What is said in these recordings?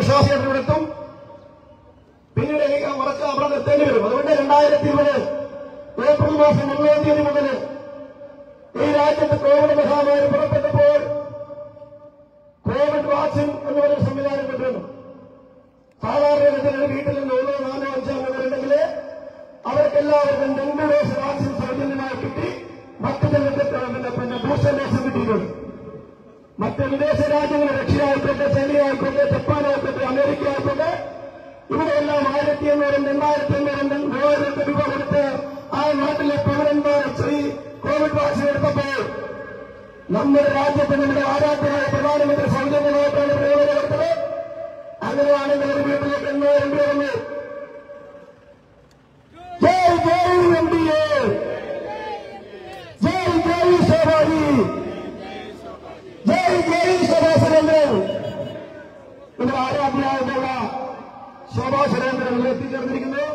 വിശ്വാസികളുടെ ഇവിടെ എത്തും പിന്നീട് എനിക്ക് ഉറക്കം അവിടെ നിർത്തേണ്ടി വരും അതുകൊണ്ട് രണ്ടായിരത്തി ഇരുപത് ഏപ്രിൽ മാസം ഒന്നാം തീയതി മുതൽ ഈ രാജ്യത്ത് കോവിഡ് മഹാമാരി പുറപ്പെട്ടപ്പോൾ കോവിഡ് വാക്സിൻ എന്ന് പറയുന്ന സംവിധാനം കൊണ്ടുവന്നു സാധാരണഗതിയിൽ ഒരു വീട്ടിൽ നിന്ന് ഒന്നോ നാലോ അഞ്ചോ അംഗങ്ങളുണ്ടെങ്കിൽ അവർക്കെല്ലാവർക്കും രണ്ട് ഡോസ് വാക്സിൻ സൗജന്യമായി കിട്ടി മറ്റു ചിലർക്ക് പിന്നെ പിന്നെ ബൂസ്റ്റർ ഡോസും കിട്ടിയിട്ടുണ്ട് മറ്റ് വിദേശ രാജ്യങ്ങൾ റഷ്യ ആയിക്കോട്ടെ ചൈന ആയിക്കോട്ടെ ജപ്പാൻ ആയിക്കോട്ടെ അമേരിക്ക ആയിക്കോട്ടെ ഇവിടെയെല്ലാം ആയിരത്തി എണ്ണൂറും രണ്ടായിരത്തി എണ്ണൂറും മൂവായിരം രൂപ കൊടുത്ത് ആ നാട്ടിലെ പൗരന്മാർ ശ്രീ കോവിഡ് വാക്സിൻ എടുത്തപ്പോൾ നമ്മുടെ രാജ്യത്ത് നമ്മുടെ ആരാധ്യനായ പ്രധാനമന്ത്രി സൗജന്യമായിട്ടാണ് പ്രയോജനം എടുത്തത് അങ്ങനെയാണെങ്കിൽ ഒരു വീട്ടിലേക്ക് എണ്ണായിരം രൂപ വന്നു ജയ് ജയ് എം ഡി എ ജയ് ജയ് സോമാജി ജയ് ജയ് ശോഭാ സുരേന്ദ്രൻ നമ്മുടെ ആരാധ്യനായിട്ടുള്ള ശോഭാ സുരേന്ദ്രൻ ഇവിടെ എത്തിച്ചേർന്നിരിക്കുന്നു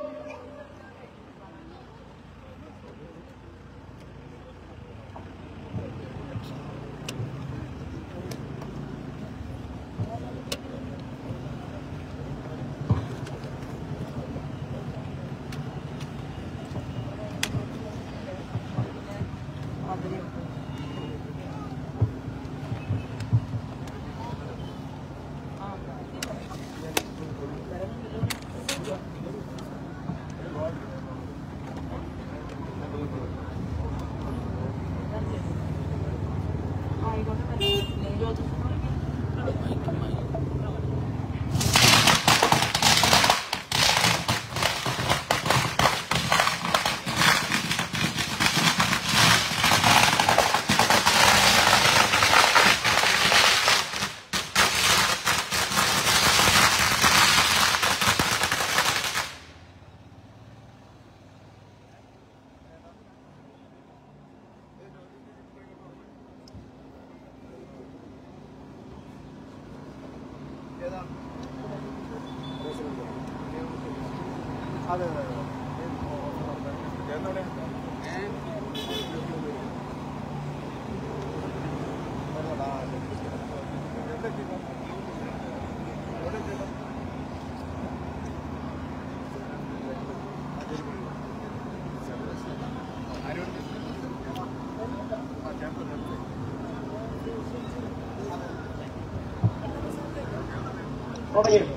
തുടങ്ങി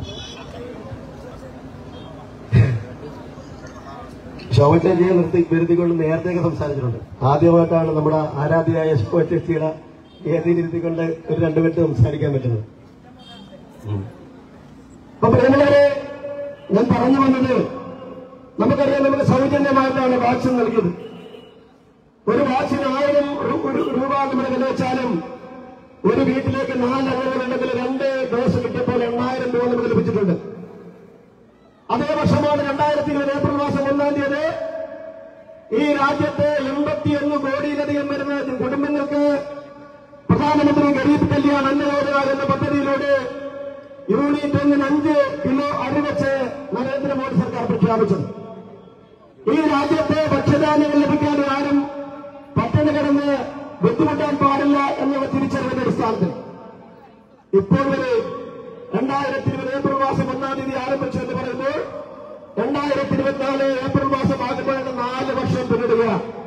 ശോഭചേച്ചിയെ നിർത്തി വരുത്തിക്കൊണ്ട് നേരത്തെയൊക്കെ സംസാരിച്ചിട്ടുണ്ട് ആദ്യമായിട്ടാണ് നമ്മുടെ ആരാധ്യയായ ശോഭചേച്ചിയുടെ ഏതിരുത്തിക്കൊണ്ട് ഒരു രണ്ടു മിനിറ്റ് സംസാരിക്കാൻ പറ്റുന്നത് ഉം. അപ്പൊ പ്രിയമുള്ളവരെ ഞാൻ പറഞ്ഞു വന്നത് നമുക്കറിയാം നമുക്ക് സൗജന്യമായിട്ടാണ് വാക്സിൻ നൽകിയത് ഒരു വാക്സിന് ആയിരം രു- ഒരു രൂപ നമ്മുടെ വില വെച്ചാലും ഒരു വീട്ടിലേക്ക് നാല് അംഗങ്ങളുണ്ടെങ്കിൽ രണ്ട് ഡോസ് കിട്ടിയപ്പോൾ എണ്ണായിരം രൂപ നമുക്ക് ലഭിച്ചിട്ടുണ്ട് അതേ വർഷമാണ് രണ്ടായിരത്തി ഇരുപത് ഏപ്രിൽ മാസം ഒന്നാം തീയതി ഈ രാജ്യത്തെ എൺപത്തിയൊന്ന് കോടിയിലധികം വരുന്ന കുടുംബങ്ങൾക്ക് പ്രധാനമന്ത്രി ഗരീബ് കല്യാൺ അന്ന യോജന എന്ന പദ്ധതിയിലൂടെ യൂണിറ്റ് ഒന്നിന് അഞ്ച് കിലോ അരി വെച്ച് നരേന്ദ്രമോദി സർക്കാർ പ്രഖ്യാപിച്ചത് ഈ രാജ്യത്തെ ഭക്ഷ്യധാന്യങ്ങൾ ലഭിക്കാൻ ആരും പട്ടിണി കിടന്ന് ബുദ്ധിമുട്ടാൻ പാടില്ല എന്നുള്ള തിരിച്ചറിവിന്റെ അടിസ്ഥാനത്തിൽ ഇപ്പോൾ വരെ രണ്ടായിരത്തി ഇരുപത് ഏപ്രിൽ മാസം ഒന്നാം തീയതി ആരംഭിച്ചു എന്ന് പറയുമ്പോൾ രണ്ടായിരത്തി ഇരുപത്തിനാല് ഏപ്രിൽ മാസം ആകുമ്പോഴാണ് നാല് വർഷം പിന്നിടുക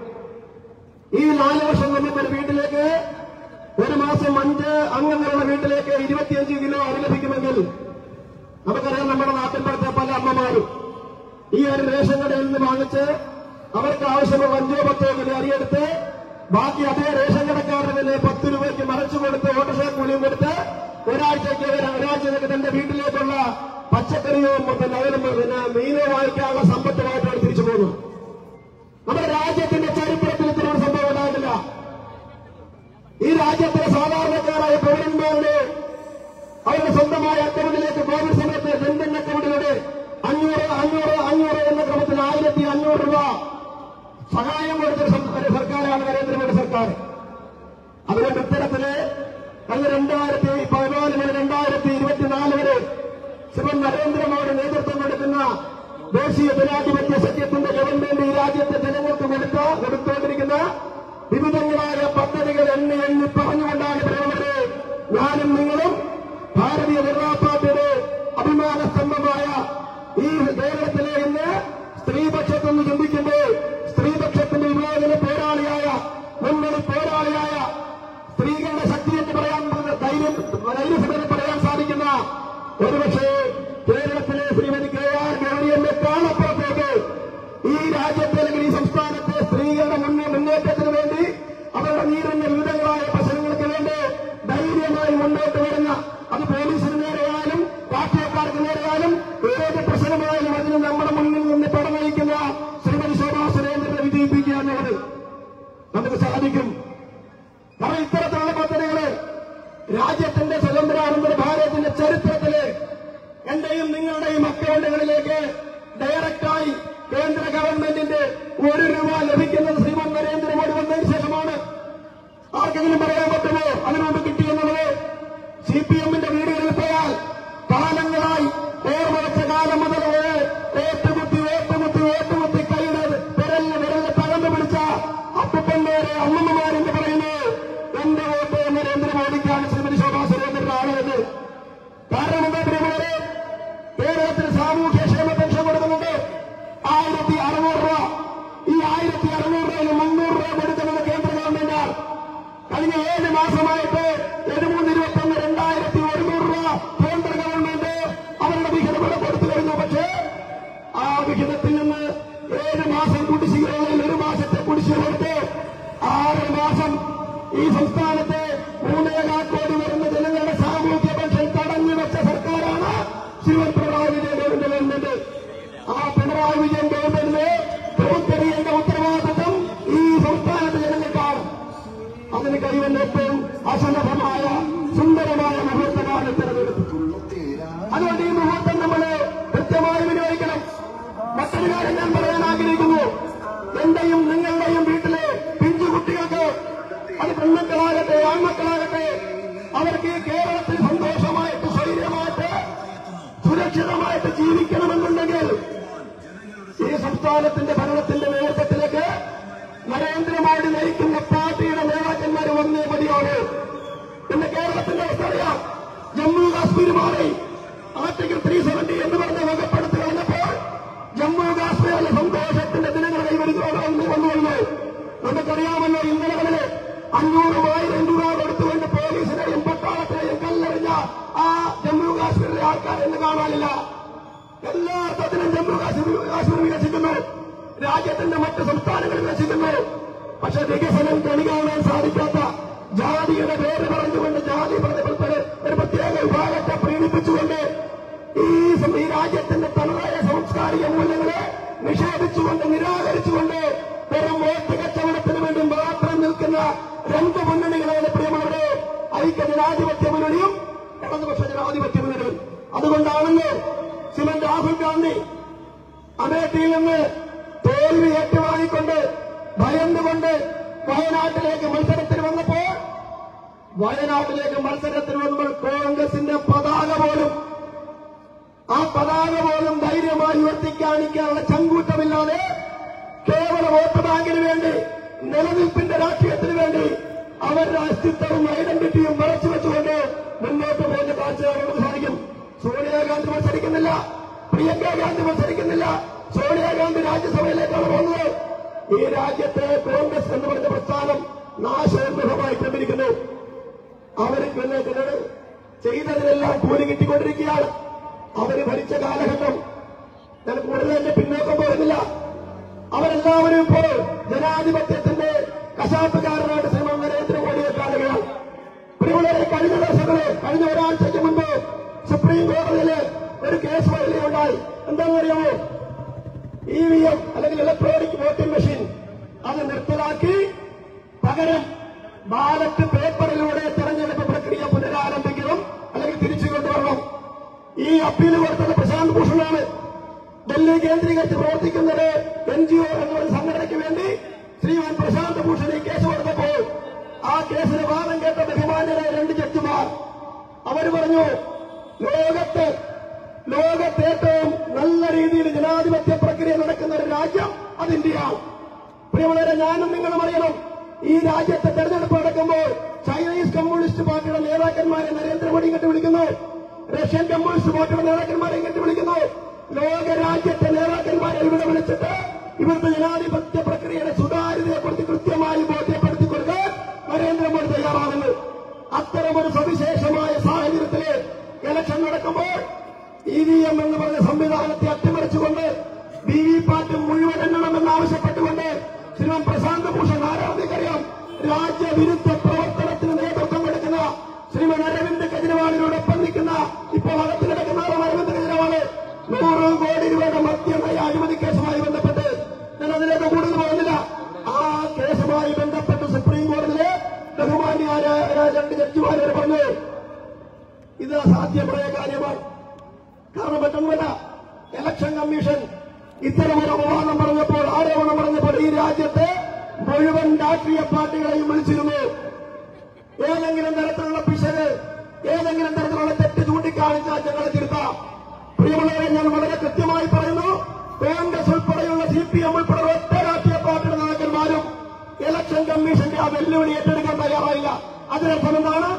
ഈ നാല് വർഷം നമുക്ക് ഒരു വീട്ടിലേക്ക് ഒരു മാസം അഞ്ച് അംഗങ്ങളുള്ള വീട്ടിലേക്ക് ഇരുപത്തിയഞ്ച് കിലോ അരി ലഭിക്കുമെങ്കിൽ നമുക്കറിയാം നമ്മുടെ നാട്ടിൻപുറത്തെ പല അമ്മമാരും ഈ ഒരു റേഷൻ കടയിൽ നിന്ന് വാങ്ങിച്ച് അവർക്ക് ആവശ്യമുള്ള അഞ്ചോ പത്തോ കിലോ അരിയെടുത്ത് ബാക്കി അതേ റേഷൻ കടക്കാരുടെ തന്നെ പത്ത് രൂപയ്ക്ക് മറച്ചു കൊടുത്ത് ഓട്ടോഷ കൂലിയും കൊടുത്ത് ഒരാഴ്ചയ്ക്ക് ഒരു- ഒരാഴ്ചയ്ക്ക് തന്റെ വീട്ടിലേക്കുള്ള പച്ചക്കറിയോ പിന്നെ അതിന് പിന്നെ മീനോ വാങ്ങിക്കാനുള്ള സമ്പത്തുമായിട്ടാണ് തിരിച്ചു പോകുന്നത് നമ്മുടെ രാജ്യത്തിന്റെ ചരിത്രത്തിൽ ഇത്തരം സംഭവം ഉണ്ടായിട്ടില്ല ഈ രാജ്യത്തിലെ സാധാരണക്കാരായ പൗരന്മാരുടെ അവരുടെ സ്വന്തമായ അക്കൗണ്ടിലേക്ക് കോവിഡ് സമയത്ത് ജൻധൻ അക്കൗണ്ടിലൂടെ അഞ്ഞൂറ് അഞ്ഞൂറ് അഞ്ഞൂറ് എന്ന ക്രമത്തിൽ ആയിരത്തി അഞ്ഞൂറ് രൂപ സഹായം കൊടുത്ത ഒരു സം- ഒരു സർക്കാരാണ് നരേന്ദ്രമോദി സർക്കാർ അതുകൊണ്ട് ഇത്തരത്തില് കഴിഞ്ഞ രണ്ടായിരത്തി പതിനാല് മുതൽ രണ്ടായിരത്തി ഇരുപത്തിനാല് വരെ ശ്രീ നരേന്ദ്രമോദി നേതൃത്വം കൊടുക്കുന്ന ദേശീയ ജനാധിപത്യ സഖ്യത്തിന്റെ ഗവൺമെന്റ് ഈ രാജ്യത്തെ ജനങ്ങൾക്ക് കൊടുത്ത കൊടുത്തുകൊണ്ടിരിക്കുന്ന വിവിധങ്ങളായ പദ്ധതികൾ എണ്ണി എണ്ണി പറഞ്ഞുകൊണ്ടാണ് പറയുന്നത് ഞാനും നിങ്ങളും ഭാരതീയ ജനതാ പാർട്ടി ഒരുപക്ഷെ കേരളത്തിലെ ശ്രീമതി കെ ആർ ഗൗരിയമ്മക്കാണപ്പുറത്തേക്ക് ഈ രാജ്യത്തെ അല്ലെങ്കിൽ ഈ സംസ്ഥാനത്തെ സ്ത്രീകളുടെ മുന്നേ മുന്നേറ്റത്തിന് വേണ്ടി അവരുടെ നീരുന്ന വിവിധങ്ങളായ പ്രശ്നങ്ങൾക്ക് വേണ്ടി ധൈര്യമായി മുന്നോട്ട് വരുന്ന അത് പോലീസിന് നേരെയായാലും രാഷ്ട്രീയക്കാർക്ക് നേരെയായാലും ഏത് പ്രശ്നമായാലും അതിന് നമ്മുടെ മുന്നിൽ നിന്ന് പടനയിക്കുന്ന ശ്രീമതി ശോഭാ സുരേന്ദ്രനെ വിജയിപ്പിക്കുക എന്നുള്ളത് നമുക്ക് സാധിക്കും കാരണം ഇത്തരത്തിലുള്ള പദ്ധതികള് രാജ്യത്തിന്റെ സ്വതന്ത്രാനന്തര ഭാരതത്തിന്റെ ചരിത്രത്തില് എന്റെയും നിങ്ങളുടെയും അക്കൗണ്ടുകളിലേക്ക് ഡയറക്റ്റായി കേന്ദ്ര ഗവൺമെന്റിന്റെ ഒരു രൂപ ലഭിക്കുന്നത് ശ്രീമൻ നരേന്ദ്രമോദി വന്നതിന് ശേഷമാണ് ആർക്കെങ്കിലും പറയാൻ പറ്റുമോ അതിനുമുമ്പ് കിട്ടിയെന്നുള്ളത് സി പി എമ്മിന്റെ വീടുകളിൽ പോയാൽ കാലങ്ങളായി ഓർമ്മ വെച്ച കാലം മുതൽ ഏറ്റുമുത്തി ഏറ്റുമുത്തി ഏറ്റുമുത്തി കൈയുടെ വിരലിന് വിരലിന് തകർന്നു പിടിച്ച അപ്പന്മാരെ അമ്മമ്മമാരെന്ന് പറയുന്നു എന്റെ വോട്ട് നരേന്ദ്രമോദിക്കാണ് ശ്രീമതി ശോഭാ സുരേന്ദ്രനാണ് കാരണം എന്താ പ്രിയമുള്ളവരെ കേരളത്തിന് സാമൂഹ്യക്ഷേമ പെൻഷൻ കൊടുക്കുന്നുണ്ട് ആയിരത്തി അറുന്നൂറ് രൂപ ഈ ആയിരത്തി അറുന്നൂറ് രൂപയിൽ മുന്നൂറ് രൂപ കൊടുക്കുന്നത് കേന്ദ്ര ഗവൺമെന്റാണ് കഴിഞ്ഞ ഏഴ് മാസമായിട്ട് എഴുപൂന്ന് ഇരുപത്തൊന്ന് രണ്ടായിരത്തി ഒരുന്നൂറ് രൂപ കേന്ദ്ര ഗവൺമെന്റ് അവരുടെ വിഹിതം ഇവിടെ കൊടുത്തു കഴിഞ്ഞു പക്ഷേ ആ വിഹിതത്തിൽ നിന്ന് ഏഴ് മാസം കുടിശ്ശികകളിൽ ഒരു മാസത്തെ കുടിശ്ശിക കൊടുത്ത് ആറ് മാസം ഈ സംസ്ഥാനത്തെ മൂന്നേകാൽ കോടി വരുന്ന ജനങ്ങളുടെ സാമൂഹ്യ പെൻഷൻ തടഞ്ഞു വെച്ച സർക്കാരാണ് ശ്രീമൻ പിണറായി വിജയൻ ഗവൺമെന്റ് ആ പിണറായി വിജയൻ ഗവൺമെന്റിന് പ്രവർത്തനയുടെ ഉത്തരവാദിത്വം ഈ സംസ്ഥാനത്തെ ജനങ്ങൾക്കാണ് അതിന് കഴിയുന്ന ഏറ്റവും അസന്നദ്ധമായ സുന്ദരമായ മുഹൂർത്തമാണ് തെരഞ്ഞെടുപ്പ് അതുകൊണ്ട് ഈ മുഹൂർത്തം നമ്മൾ കൃത്യമായി വിനിയോഗിക്കണം മറ്റൊരു കാര്യം ഞാൻ പറയാൻ ആഗ്രഹിക്കുന്നു എന്റെയും നിങ്ങളുടെയും വീട്ടിലെ പിഞ്ചു കുട്ടികൾക്ക് അത് പെൺമക്കളാകട്ടെ ആൺമക്കളാകട്ടെ അവർക്ക് ഈ കേരളത്തിൽ സന്തോഷമായിട്ട് സ്വൈര്യമായിട്ട് സുരക്ഷിതമായിട്ട് ജീവിക്കണമെന്നുണ്ടെങ്കിൽ ഈ സംസ്ഥാനത്തിന്റെ ഭരണത്തിന്റെ നേതൃത്വത്തിലേക്ക് നരേന്ദ്രമോദി നയിക്കുന്ന പാർട്ടിയുടെ നേതാക്കന്മാർ വന്നേ മതിയാണ് ഇന്ന് കേരളത്തിന്റെ അവസ്ഥ അറിയാം ജമ്മു കാശ്മീർ മാറി ആർട്ടിക്കിൾ ത്രീ സെവന്റി എന്ന് പറഞ്ഞ വകപ്പെടുത്തി വന്നപ്പോൾ ജമ്മു കാശ്മീരിലെ സന്തോഷത്തിന്റെ ദിനങ്ങൾ കൈവരിക്കുന്നതോടെ വന്നു വന്നു വന്നു നമുക്കറിയാമല്ലോ ഇന്നലകളില് അഞ്ഞൂറ് ആയിരം രൂപ കൊടുത്തുകൊണ്ട് പോലീസിനെയും പട്ടാളത്തിനെയും കല്ലെറിഞ്ഞ ആ ജമ്മു കാശ്മീരിലെ ആൾക്കാരെ ഇന്ന് കാണാനില്ല എല്ലാ അർത്ഥത്തിലും ജമ്മു കാശ്മീർ കാശ്മീർ വികസിക്കുന്നു രാജ്യത്തിന്റെ മറ്റ് സംസ്ഥാനങ്ങൾ വികസിക്കുന്നു പക്ഷെ വികസനം കണി കാണാൻ സാധിക്കാത്ത ജാതിയുടെ പേര് പറഞ്ഞുകൊണ്ട് ജാതി പ്രതിഫലത്തിന് ഒരു പ്രത്യേക വിഭാഗത്തെ പ്രീണിപ്പിച്ചുകൊണ്ട് ഈ സം- ഈ രാജ്യത്തിന്റെ തനതായ സാംസ്കാരിക മൂല്യങ്ങളെ നിഷേധിച്ചുകൊണ്ട് നിരാകരിച്ചുകൊണ്ട് വെറും വോട്ട് കച്ചവടത്തിന് വേണ്ടി മാത്രം നിൽക്കുന്ന രണ്ട് മുന്നണികളാണ് പ്രിയമുള്ളവരെ ഐക്യ ജനാധിപത്യ മുന്നണിയും ഇടതുപക്ഷ ജനാധിപത്യ മുന്നണിയും അതുകൊണ്ടാണല്ലോ ശ്രീമൻ രാഹുൽ ഗാന്ധി അമേഠിയിൽ നിന്ന് തോൽവി ഏറ്റുവാങ്ങിക്കൊണ്ട് ഭയന്നുകൊണ്ട് വയനാട്ടിലേക്ക് മത്സരത്തിന് വന്നപ്പോൾ വയനാട്ടിലേക്ക് മത്സരത്തിന് വന്നപ്പോൾ കോൺഗ്രസിന്റെ പതാക പോലും ആ പതാക പോലും ധൈര്യമായി ഉയർത്തിക്കാണിക്കാനുള്ള ചങ്കൂറ്റമില്ലാതെ കേവല വോട്ട് ബാങ്കിന് വേണ്ടി നിലനിൽപ്പിന്റെ രാഷ്ട്രീയത്തിന് വേണ്ടി അവരുടെ അസ്തിത്വവും ഐഡന്റിറ്റിയും മറച്ചു വെച്ചുകൊണ്ട് മുന്നോട്ട് പോകുന്ന കാഴ്ച നമുക്ക് സാധിക്കും സോണിയാഗാന്ധി മത്സരിക്കുന്നില്ല പ്രിയങ്ക ഗാന്ധി മത്സരിക്കുന്നില്ല സോണിയാഗാന്ധി രാജ്യസഭയിലേക്കാണ് പോകുന്നത് ഈ രാജ്യത്തെ കോൺഗ്രസ് എന്ന് പറഞ്ഞ പ്രസ്ഥാനം നാശോന്മുഖമായി ക്രമിരിക്കുന്നു അവർക്ക് ചിലർ ചെയ്തതിനെല്ലാം കൂലി കിട്ടിക്കൊണ്ടിരിക്കുകയാണ് അവര് ഭരിച്ച കാലഘട്ടം ഞാൻ കൂടുതൽ എന്റെ പിന്നോക്കം പോകുന്നില്ല അവരെല്ലാവരും ഇപ്പോൾ ജനാധിപത്യത്തിന്റെ കശാപ്പുകാരനായിട്ട് ശ്രീമാൻ നരേന്ദ്രമോദിയെ കാണുകയാണ് പ്രിയമുള്ളവരെ കഴിഞ്ഞ ദിവസങ്ങള് കഴിഞ്ഞ ഒരാഴ്ചയ്ക്ക് മുമ്പ് സുപ്രീം കോടതിയില് ഒരു കേസ് വരികയുണ്ടായി എന്താണെന്നറിയാമോ ഇ വി എം അല്ലെങ്കിൽ ഇലക്ട്രോണിക് വോട്ടിംഗ് മെഷീൻ അത് നിർത്തലാക്കി പകരം ബാലറ്റ് പേപ്പറിലൂടെ തെരഞ്ഞെടുപ്പ് പ്രക്രിയ പുനരാരംഭിക്കണം അല്ലെങ്കിൽ തിരിച്ചു കൊണ്ടുവരണം ഈ അപ്പീൽ കൊടുത്തത് പ്രശാന്ത് ഭൂഷണാണ് ഡൽഹി കേന്ദ്രീകരിച്ച് പ്രവർത്തിക്കുന്നത് എൻ ജി ഒ എന്ന ഒരു സംഘടനയ്ക്ക് വേണ്ടി ശ്രീമാൻ പ്രശാന്ത് ഭൂഷൺ ഈ കേസ് കൊടുത്തപ്പോൾ ആ കേസിന് വാദം കേട്ട ബഹുമാന്യരായ രണ്ട് ജഡ്ജിമാർ അവർ പറഞ്ഞു ലോകത്ത് ലോകത്ത് ഏറ്റവും നല്ല രീതിയിൽ ജനാധിപത്യ പ്രക്രിയ നടക്കുന്ന ഒരു രാജ്യം അത് ഇന്ത്യയാണ് പ്രിയമുള്ളവരെ ഞാനും നിങ്ങളും അറിയണം ഈ രാജ്യത്തെ തെരഞ്ഞെടുപ്പ് നടക്കുമ്പോൾ ചൈനീസ് കമ്മ്യൂണിസ്റ്റ് പാർട്ടിയുടെ നേതാക്കന്മാരെ നരേന്ദ്രമോദി ഇങ്ങോട്ട് വിളിക്കുന്നു റഷ്യൻ കമ്മ്യൂണിസ്റ്റ് പാർട്ടിയുടെ നേതാക്കന്മാരെ ഇങ്ങോട്ട് വിളിക്കുന്നു ലോക രാജ്യത്തെ നേതാക്കന്മാരെ ഇവിടെ വിളിച്ചിട്ട് ഇവിടുത്തെ ജനാധിപത്യ പ്രക്രിയയുടെ സുതാര്യതയെക്കുറിച്ച് കൃത്യമായി ബോധ്യപ്പെടുത്തി കൊടുക്കാൻ നരേന്ദ്രമോദി തയ്യാറാകുന്നു അത്തരമൊരു സവിശേഷമായ സാഹചര്യത്തില് ഇലക്ഷൻ നടക്കുമ്പോൾ വി എം എന്ന് പറഞ്ഞ സംവിധാനത്തെ അട്ടിമറിച്ചുകൊണ്ട് ബി വി പാറ്റ് മുഴുവൻ എണ്ണണമെന്ന് ആവശ്യപ്പെട്ടുകൊണ്ട് ശ്രീമാൻ പ്രശാന്ത് ഭൂഷൺ ആരാധനയ്ക്കറിയാം രാജ്യവിരുദ്ധ പ്രവർത്തനത്തിന് നേതൃത്വം കൊടുക്കുന്ന ശ്രീമാൻ അരവിന്ദ് കെജ്രിവാളിനോടൊപ്പം നിൽക്കുന്ന ഇപ്പോൾ അകത്ത് കിടക്കുന്ന ആളും അരവിന്ദ് കെജ്രിവാള് നൂറ് കോടി രൂപയുടെ മദ്യനയ അഴിമതി കേസുമായി ബന്ധപ്പെട്ട് ഞാൻ അതിലേക്ക് കൂടുതൽ പോകുന്നില്ല ആ കേസുമായി ബന്ധപ്പെട്ട് സുപ്രീം കോടതിയിലെ ബഹുമാന്യായ രണ്ട് ജഡ്ജിമാരെ പറഞ്ഞു ഇത് അസാധ്യമായ കാര്യമാണ് കാരണം മറ്റൊന്നുമല്ല ഇലക്ഷൻ കമ്മീഷൻ ഇത്തരമൊരു അപവാദം പറഞ്ഞപ്പോൾ ആരോപണം പറഞ്ഞപ്പോൾ ഈ രാജ്യത്തെ മുഴുവൻ രാഷ്ട്രീയ പാർട്ടികളെയും വിളിച്ചിരുന്നു ഏതെങ്കിലും തരത്തിലുള്ള പിശക് ഏതെങ്കിലും തരത്തിലുള്ള തെറ്റ് ചൂണ്ടിക്കാണിച്ചാൽ ഞങ്ങളെ തിരുത്താം പ്രിയമുള്ളവരെ ഞാൻ വളരെ കൃത്യമായി പറയുന്നു കോൺഗ്രസ് ഉൾപ്പെടെയുള്ള സി പി എം ഉൾപ്പെടെ ഒറ്റ രാഷ്ട്രീയ പാർട്ടിയുടെ നേതാക്കന്മാരും ഇലക്ഷൻ കമ്മീഷന്റെ ആ വെല്ലുവിളി ഏറ്റെടുക്കാൻ തയ്യാറായില്ല അതിനർത്ഥം എന്താണ്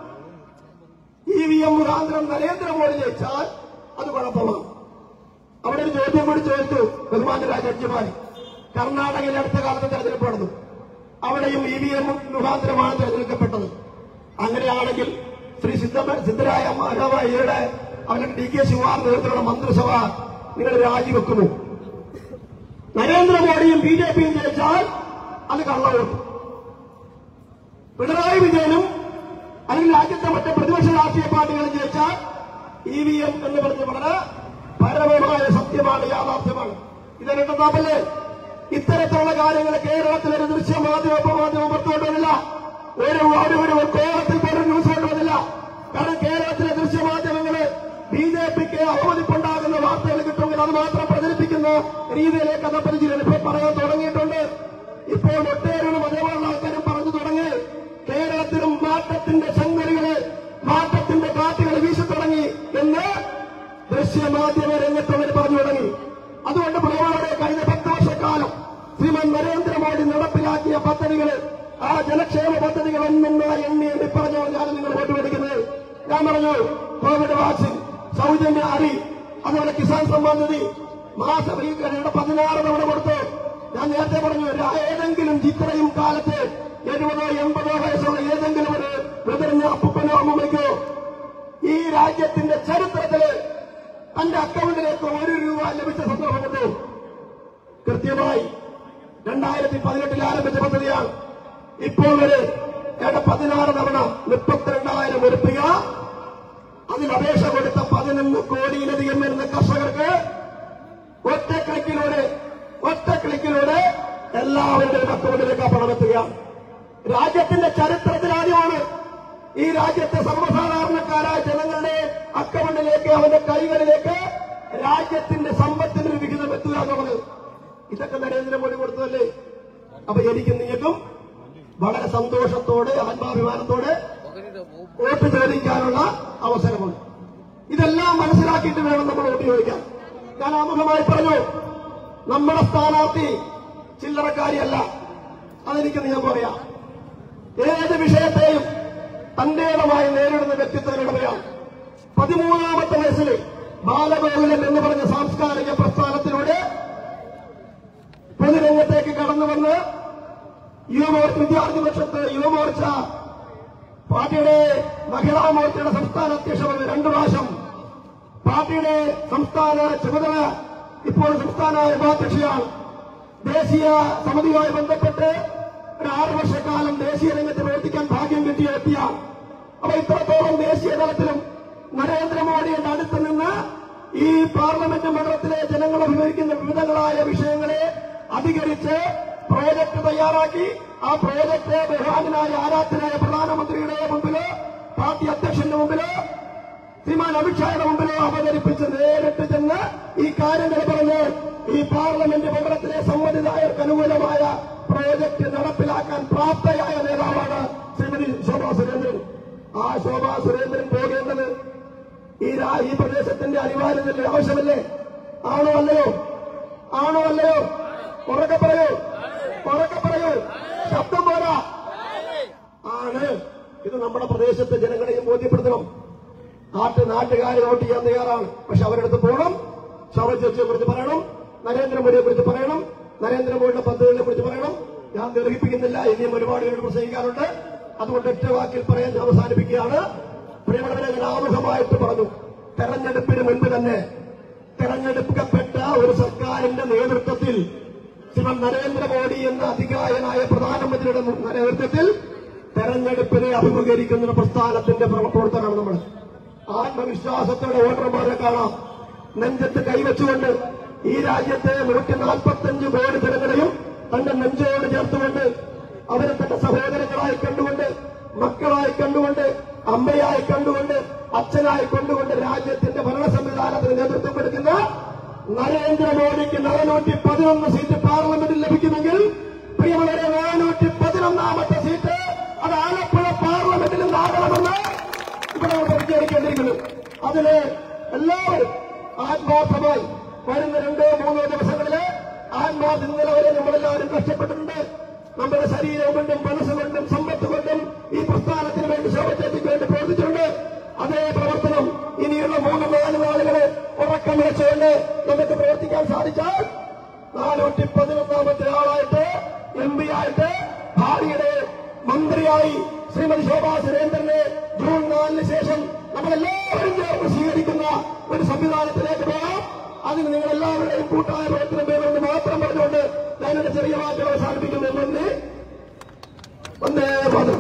ഇ വി എം മുഖാന്തരം നരേന്ദ്രമോദി ജയിച്ചാൽ അത് കുഴപ്പമാണ് അവിടെ ഒരു ചോദ്യം കൂടി ചോദിച്ചു ബഹുമാനരായ ജഡ്ജിമാർ കർണാടകയിൽ അടുത്ത കാലത്ത് തെരഞ്ഞെടുപ്പ് നടന്നു അവിടെയും ഇ വി എം മുഖാന്തരമാണ് തെരഞ്ഞെടുക്കപ്പെട്ടത് അങ്ങനെയാണെങ്കിൽ ശ്രീ സിദ്ധ സിദ്ധരായ മാധവയുടെ അവരുടെ ഡി കെ ശിവകുമാർ നേതൃത്വത്തിലുള്ള മന്ത്രിസഭ നിങ്ങൾ രാജിവെക്കുന്നു നരേന്ദ്രമോദിയും ബി ജെ പിയും ജയിച്ചാൽ അത് കള്ളവെടുക്കും പിണറായി വിജയനും അല്ലെങ്കിൽ രാജ്യത്തെ മറ്റ് പ്രതിപക്ഷ രാഷ്ട്രീയ പാർട്ടികളും ജയിച്ചാൽ ഇ വി എം എന്ന് പറഞ്ഞ് വളരെ പരമമായ സത്യമാണ് യാഥാർത്ഥ്യമാണ് ഇതെന്താപ്പല്ലേ ഇത്തരത്തിലുള്ള കാര്യങ്ങൾ കേരളത്തിൽ ഒരു ദൃശ്യ മാധ്യമ ഉപമാധ്യമം പുറത്തുകൊണ്ടുവരില്ല ഒരു ഒരു ഒരു കേരളത്തിൽ പോലും ന്യൂസ് കൊണ്ടുവന്നില്ല കാരണം കേരളത്തിലെ ദൃശ്യമാധ്യമങ്ങള് ബി ജെ പിക്ക് അവമതിപ്പുണ്ടാകുന്ന വാർത്തകൾ കിട്ടുമെങ്കിൽ അത് മാത്രം പ്രചരിപ്പിക്കുന്ന രീതിയിലേക്ക് അതപ്പരിചില്ല ഇപ്പോൾ പറയാൻ തുടങ്ങിയിട്ടുണ്ട് ഇപ്പോൾ ഒട്ടേറെ അതേപോലുള്ള ആൾക്കാരും പറഞ്ഞു തുടങ്ങി കേരളത്തിലും മാറ്റത്തിന്റെ സംഗതികള് മാറ്റത്തിന്റെ കാറ്റുകൾ വീശി തുടങ്ങി എന്ന് ദൃശ്യമാധ്യമ രംഗത്തവർ പറഞ്ഞു തുടങ്ങി അതുകൊണ്ട് പ്രിയമുള്ളവരെ കഴിഞ്ഞ പത്ത് വർഷക്കാലം ശ്രീമൻ നരേന്ദ്രമോദി നടപ്പിലാക്കിയ പദ്ധതികൾ ആ ജനക്ഷേമ പദ്ധതികൾ ഒന്നൊന്നായി എണ്ണി എണ്ണി പറഞ്ഞു ഞാൻ നിങ്ങൾ വോട്ട് മേടിക്കുന്നത് ഞാൻ പറഞ്ഞു കോവിഡ് വാക്സിൻ സൗജന്യ അരി അതുപോലെ കിസാൻ സമ്മാൻ നിധി മാസം ഈ കഴിഞ്ഞ പതിനാറ് തവണ കൊടുത്തു ഞാൻ നേരത്തെ പറഞ്ഞു ഒരു ഏതെങ്കിലും ഇത്രയും കാലത്ത് എഴുപതോ എൺപതോ വയസ്സുള്ള ഏതെങ്കിലും ഒരു മുതിർന്ന അപ്പനോ അമ്മയ്ക്കോ ഈ രാജ്യത്തിന്റെ ചരിത്രത്തില് തന്റെ അക്കൗണ്ടിലേക്ക് ഒരു രൂപ ലഭിച്ച സന്ദർഭമുണ്ട് കൃത്യമായി രണ്ടായിരത്തി പതിനെട്ടിൽ ആരംഭിച്ച പദ്ധതിയാണ് ഇപ്പോൾ വരെ ഏതാണ്ട് പതിനാറ് തവണ മുപ്പത്തിരണ്ടായിരം ഉറപ്പിക അതിൽ അപേക്ഷ കൊടുത്ത പതിനൊന്ന് കോടിയിലധികം വരുന്ന കർഷകർക്ക് ഒറ്റ ക്ലിക്കിലൂടെ ഒറ്റ ക്ലിക്കിലൂടെ എല്ലാവരുടെയും അക്കൗണ്ടിലേക്ക് ആ പണം എത്തുകയാണ് രാജ്യത്തിന്റെ ചരിത്രത്തിൽ ആദ്യമാണ് ഈ രാജ്യത്തെ സർവ്വസാധാരണക്കാരായ ജനങ്ങളുടെ അക്കൗണ്ടിലേക്ക് അവന്റെ കൈകളിലേക്ക് രാജ്യത്തിന്റെ സമ്പത്തിന്റെ ഒരു വിഹിതം എത്തുക എന്നുള്ളത് ഇതൊക്കെ നരേന്ദ്രമോദി കൊടുത്തതല്ലേ അപ്പൊ എനിക്കും നിങ്ങൾക്കും വളരെ സന്തോഷത്തോടെ ആത്മാഭിമാനത്തോടെ വോട്ട് ചോദിക്കാനുള്ള അവസരമുണ്ട് ഇതെല്ലാം മനസ്സിലാക്കിയിട്ട് വേണം നമ്മൾ വോട്ട് ചോദിക്കാൻ ഞാൻ ആമുഖമായി പറഞ്ഞു നമ്മുടെ സ്ഥാനാർത്ഥി ചില്ലറക്കാരിയല്ല അതെനിക്ക് നിങ്ങൾക്ക് അറിയാം ഏത് വിഷയത്തെയും തന്റേടമായി നേരിടുന്ന വ്യക്തിത്വങ്ങളുടെയാണ് പതിമൂന്നാമത്തെ വയസ്സിൽ ബാലഗോകുലൻ എന്ന് പറഞ്ഞ സാംസ്കാരിക പ്രസ്ഥാനത്തിലൂടെ പൊതുരംഗത്തേക്ക് കടന്നു വന്ന് യുവമോർച്ച വിദ്യാർത്ഥി പക്ഷത്ത് യുവമോർച്ച പാർട്ടിയുടെ മഹിളാ മോർച്ചയുടെ സംസ്ഥാന അധ്യക്ഷ രണ്ടു പ്രാവശ്യം പാർട്ടിയുടെ സംസ്ഥാന ചുമതല ഇപ്പോൾ സംസ്ഥാന ഉപാധ്യക്ഷയാണ് ദേശീയ സമിതിയുമായി ബന്ധപ്പെട്ട് ഒരു ആറ് വർഷക്കാലം ദേശീയ രംഗത്ത് പ്രവർത്തിക്കാൻ ഭാഗ്യം കിട്ടിയ വ്യക്തിയാണ് അപ്പൊ ഇത്രത്തോളം ദേശീയ തലത്തിലും നരേന്ദ്രമോദിയുടെ അടുത്ത് നിന്ന് ഈ പാർലമെന്റ് മണ്ഡലത്തിലെ ജനങ്ങൾ അഭിമുഖിക്കുന്ന വിവിധങ്ങളായ വിഷയങ്ങളെ അധികരിച്ച് പ്രോജക്ട് തയ്യാറാക്കി ആ പ്രോജക്ട് ബഹുമാനായ ആരാധനായ പ്രധാനമന്ത്രിയുടെ മുമ്പില് പാർട്ടി അധ്യക്ഷന്റെ മുമ്പില് ശ്രീമാൻ അമിത്ഷായുടെ മുമ്പിലോ അവതരിപ്പിച്ച് നേരിട്ട് ചെന്ന് ഈ കാര്യങ്ങൾ പറഞ്ഞ് ഈ പാർലമെന്റ് മണ്ഡലത്തിലെ സമ്മതിദായർക്ക് അനുകൂലമായ പ്രോജക്ട് നടപ്പിലാക്കാൻ പ്രാപ്തയായ നേതാവാണ് ശ്രീമതി ശോഭാ സുരേന്ദ്രൻ ആ ശോഭാ സുരേന്ദ്രൻ പോകേണ്ടത് ഈ രാ- ഈ പ്രദേശത്തിന്റെ അനിവാര്യതയുടെ ആവശ്യമല്ലേ ആണോ അല്ലയോ ആണോ അല്ലയോ ഉറക്കെ പറയൂ ഉറക്കെ പറയൂ ശബ്ദം പോരാ ആണ് ഇത് നമ്മുടെ പ്രദേശത്തെ ജനങ്ങളെയും ബോധ്യപ്പെടുത്തണം നാട്ട് നാട്ടുകാർ വോട്ട് ചെയ്യാൻ തയ്യാറാണ് പക്ഷെ അവരടുത്ത് പോകണം ശവൽ ചർച്ചയെ കുറിച്ച് പറയണം നരേന്ദ്രമോദിയെ കുറിച്ച് പറയണം നരേന്ദ്രമോദിയുടെ പദ്ധതികളെ കുറിച്ച് പറയണം ഞാൻ ദീർഘിപ്പിക്കുന്നില്ല ഇനിയും ഒരുപാട് പേര് പ്രസംഗിക്കാറുണ്ട് അതുകൊണ്ട് ഒറ്റ വാക്കിൽ പറയാൻ ഞാൻ അവസാനിപ്പിക്കുകയാണ് പ്രിയമുള്ളവരെ ഞാൻ ആമുഖമായിട്ട് പറഞ്ഞു തെരഞ്ഞെടുപ്പിന് മുൻപ് തന്നെ തെരഞ്ഞെടുക്കപ്പെട്ട ഒരു സർക്കാരിന്റെ നേതൃത്വത്തിൽ ശ്രീമൻ നരേന്ദ്രമോദി എന്ന അധികായനായ പ്രധാനമന്ത്രിയുടെ നേതൃത്വത്തിൽ തെരഞ്ഞെടുപ്പിനെ അഭിമുഖീകരിക്കുന്ന ഒരു പ്രസ്ഥാനത്തിന്റെ പ്രവർത്തനമാണ് നമ്മൾ ആത്മവിശ്വാസത്തോടെ വോട്ടർമാരെ കാണാം നെഞ്ചത്ത് കൈവച്ചുകൊണ്ട് ഈ രാജ്യത്തെ നൂറ്റി നാൽപ്പത്തഞ്ച് കോടി ജനങ്ങളെയും തന്റെ നെഞ്ചോട് ചേർത്തുകൊണ്ട് അവരെ തന്റെ സഹോദരങ്ങളായി കണ്ടുകൊണ്ട് മക്കളായി കണ്ടുകൊണ്ട് അമ്മയായി കണ്ടുകൊണ്ട് അച്ഛനായി കൊണ്ടുകൊണ്ട് രാജ്യത്തിന്റെ ഭരണ സംവിധാനത്തിന് നേതൃത്വം കൊടുക്കുന്ന നരേന്ദ്രമോദിക്ക് നാനൂറ്റി പതിനൊന്ന് സീറ്റ് പാർലമെന്റിൽ ലഭിക്കുമെങ്കിൽ പ്രിയമുള്ളവരെ നാനൂറ്റി പതിനൊന്നാമത്തെ സീറ്റ് അത് ആലപ്പുഴ പാർലമെന്റിൽ നിന്നാകണമെന്ന് ഇവിടെ നമ്മൾ പരിചരിക്കേണ്ടിയിരിക്കുന്നു അതിന് എല്ലാവരും ആത്മാർത്ഥമായി വരുന്ന രണ്ടോ മൂന്നോ ദിവസങ്ങളില് ആത്മാർത്ഥ ഇന്നലെ വരെ നമ്മളെല്ലാവരും കഷ്ടപ്പെട്ടിട്ടുണ്ട് നമ്മുടെ ശരീരം കൊണ്ടും മനസ്സുകൊണ്ടും സമ്പത്ത് കൊണ്ടും ഈ പ്രസ്ഥാനത്തിന് വേണ്ടി ശോഭത്തേക്ക് വേണ്ടി പ്രവർത്തിച്ചിട്ടുണ്ട് അതേ പ്രവർത്തനം ഇനിയുള്ള മൂന്ന് നാല് നാളുകള് ഉറക്കം വെച്ചുകൊണ്ട് നമുക്ക് പ്രവർത്തിക്കാൻ സാധിച്ചാൽ നാനൂറ്റി പതിനൊന്നാമത്തെ ആളായിട്ട് എം പി ആയിട്ട് ഭാര്യയുടെ മന്ത്രിയായി ശ്രീമതി ശോഭാ സുരേന്ദ്രനെ ജൂൺ നാലിന് ശേഷം നമ്മളെല്ലാവരും ചേർന്ന് സ്വീകരിക്കുന്ന ഒരു സംവിധാനത്തിലേക്ക് പോകാം അതിന് നിങ്ങൾ എല്ലാവരുടെയും കൂട്ടായ പ്രവർത്തനം വേണമെന്ന് മാത്രം പറഞ്ഞുകൊണ്ട് ഞാനെന്റെ ചെറിയ വാക്കുകൾ അവസാനിപ്പിക്കുന്നു നന്ദി വന്നേ പദം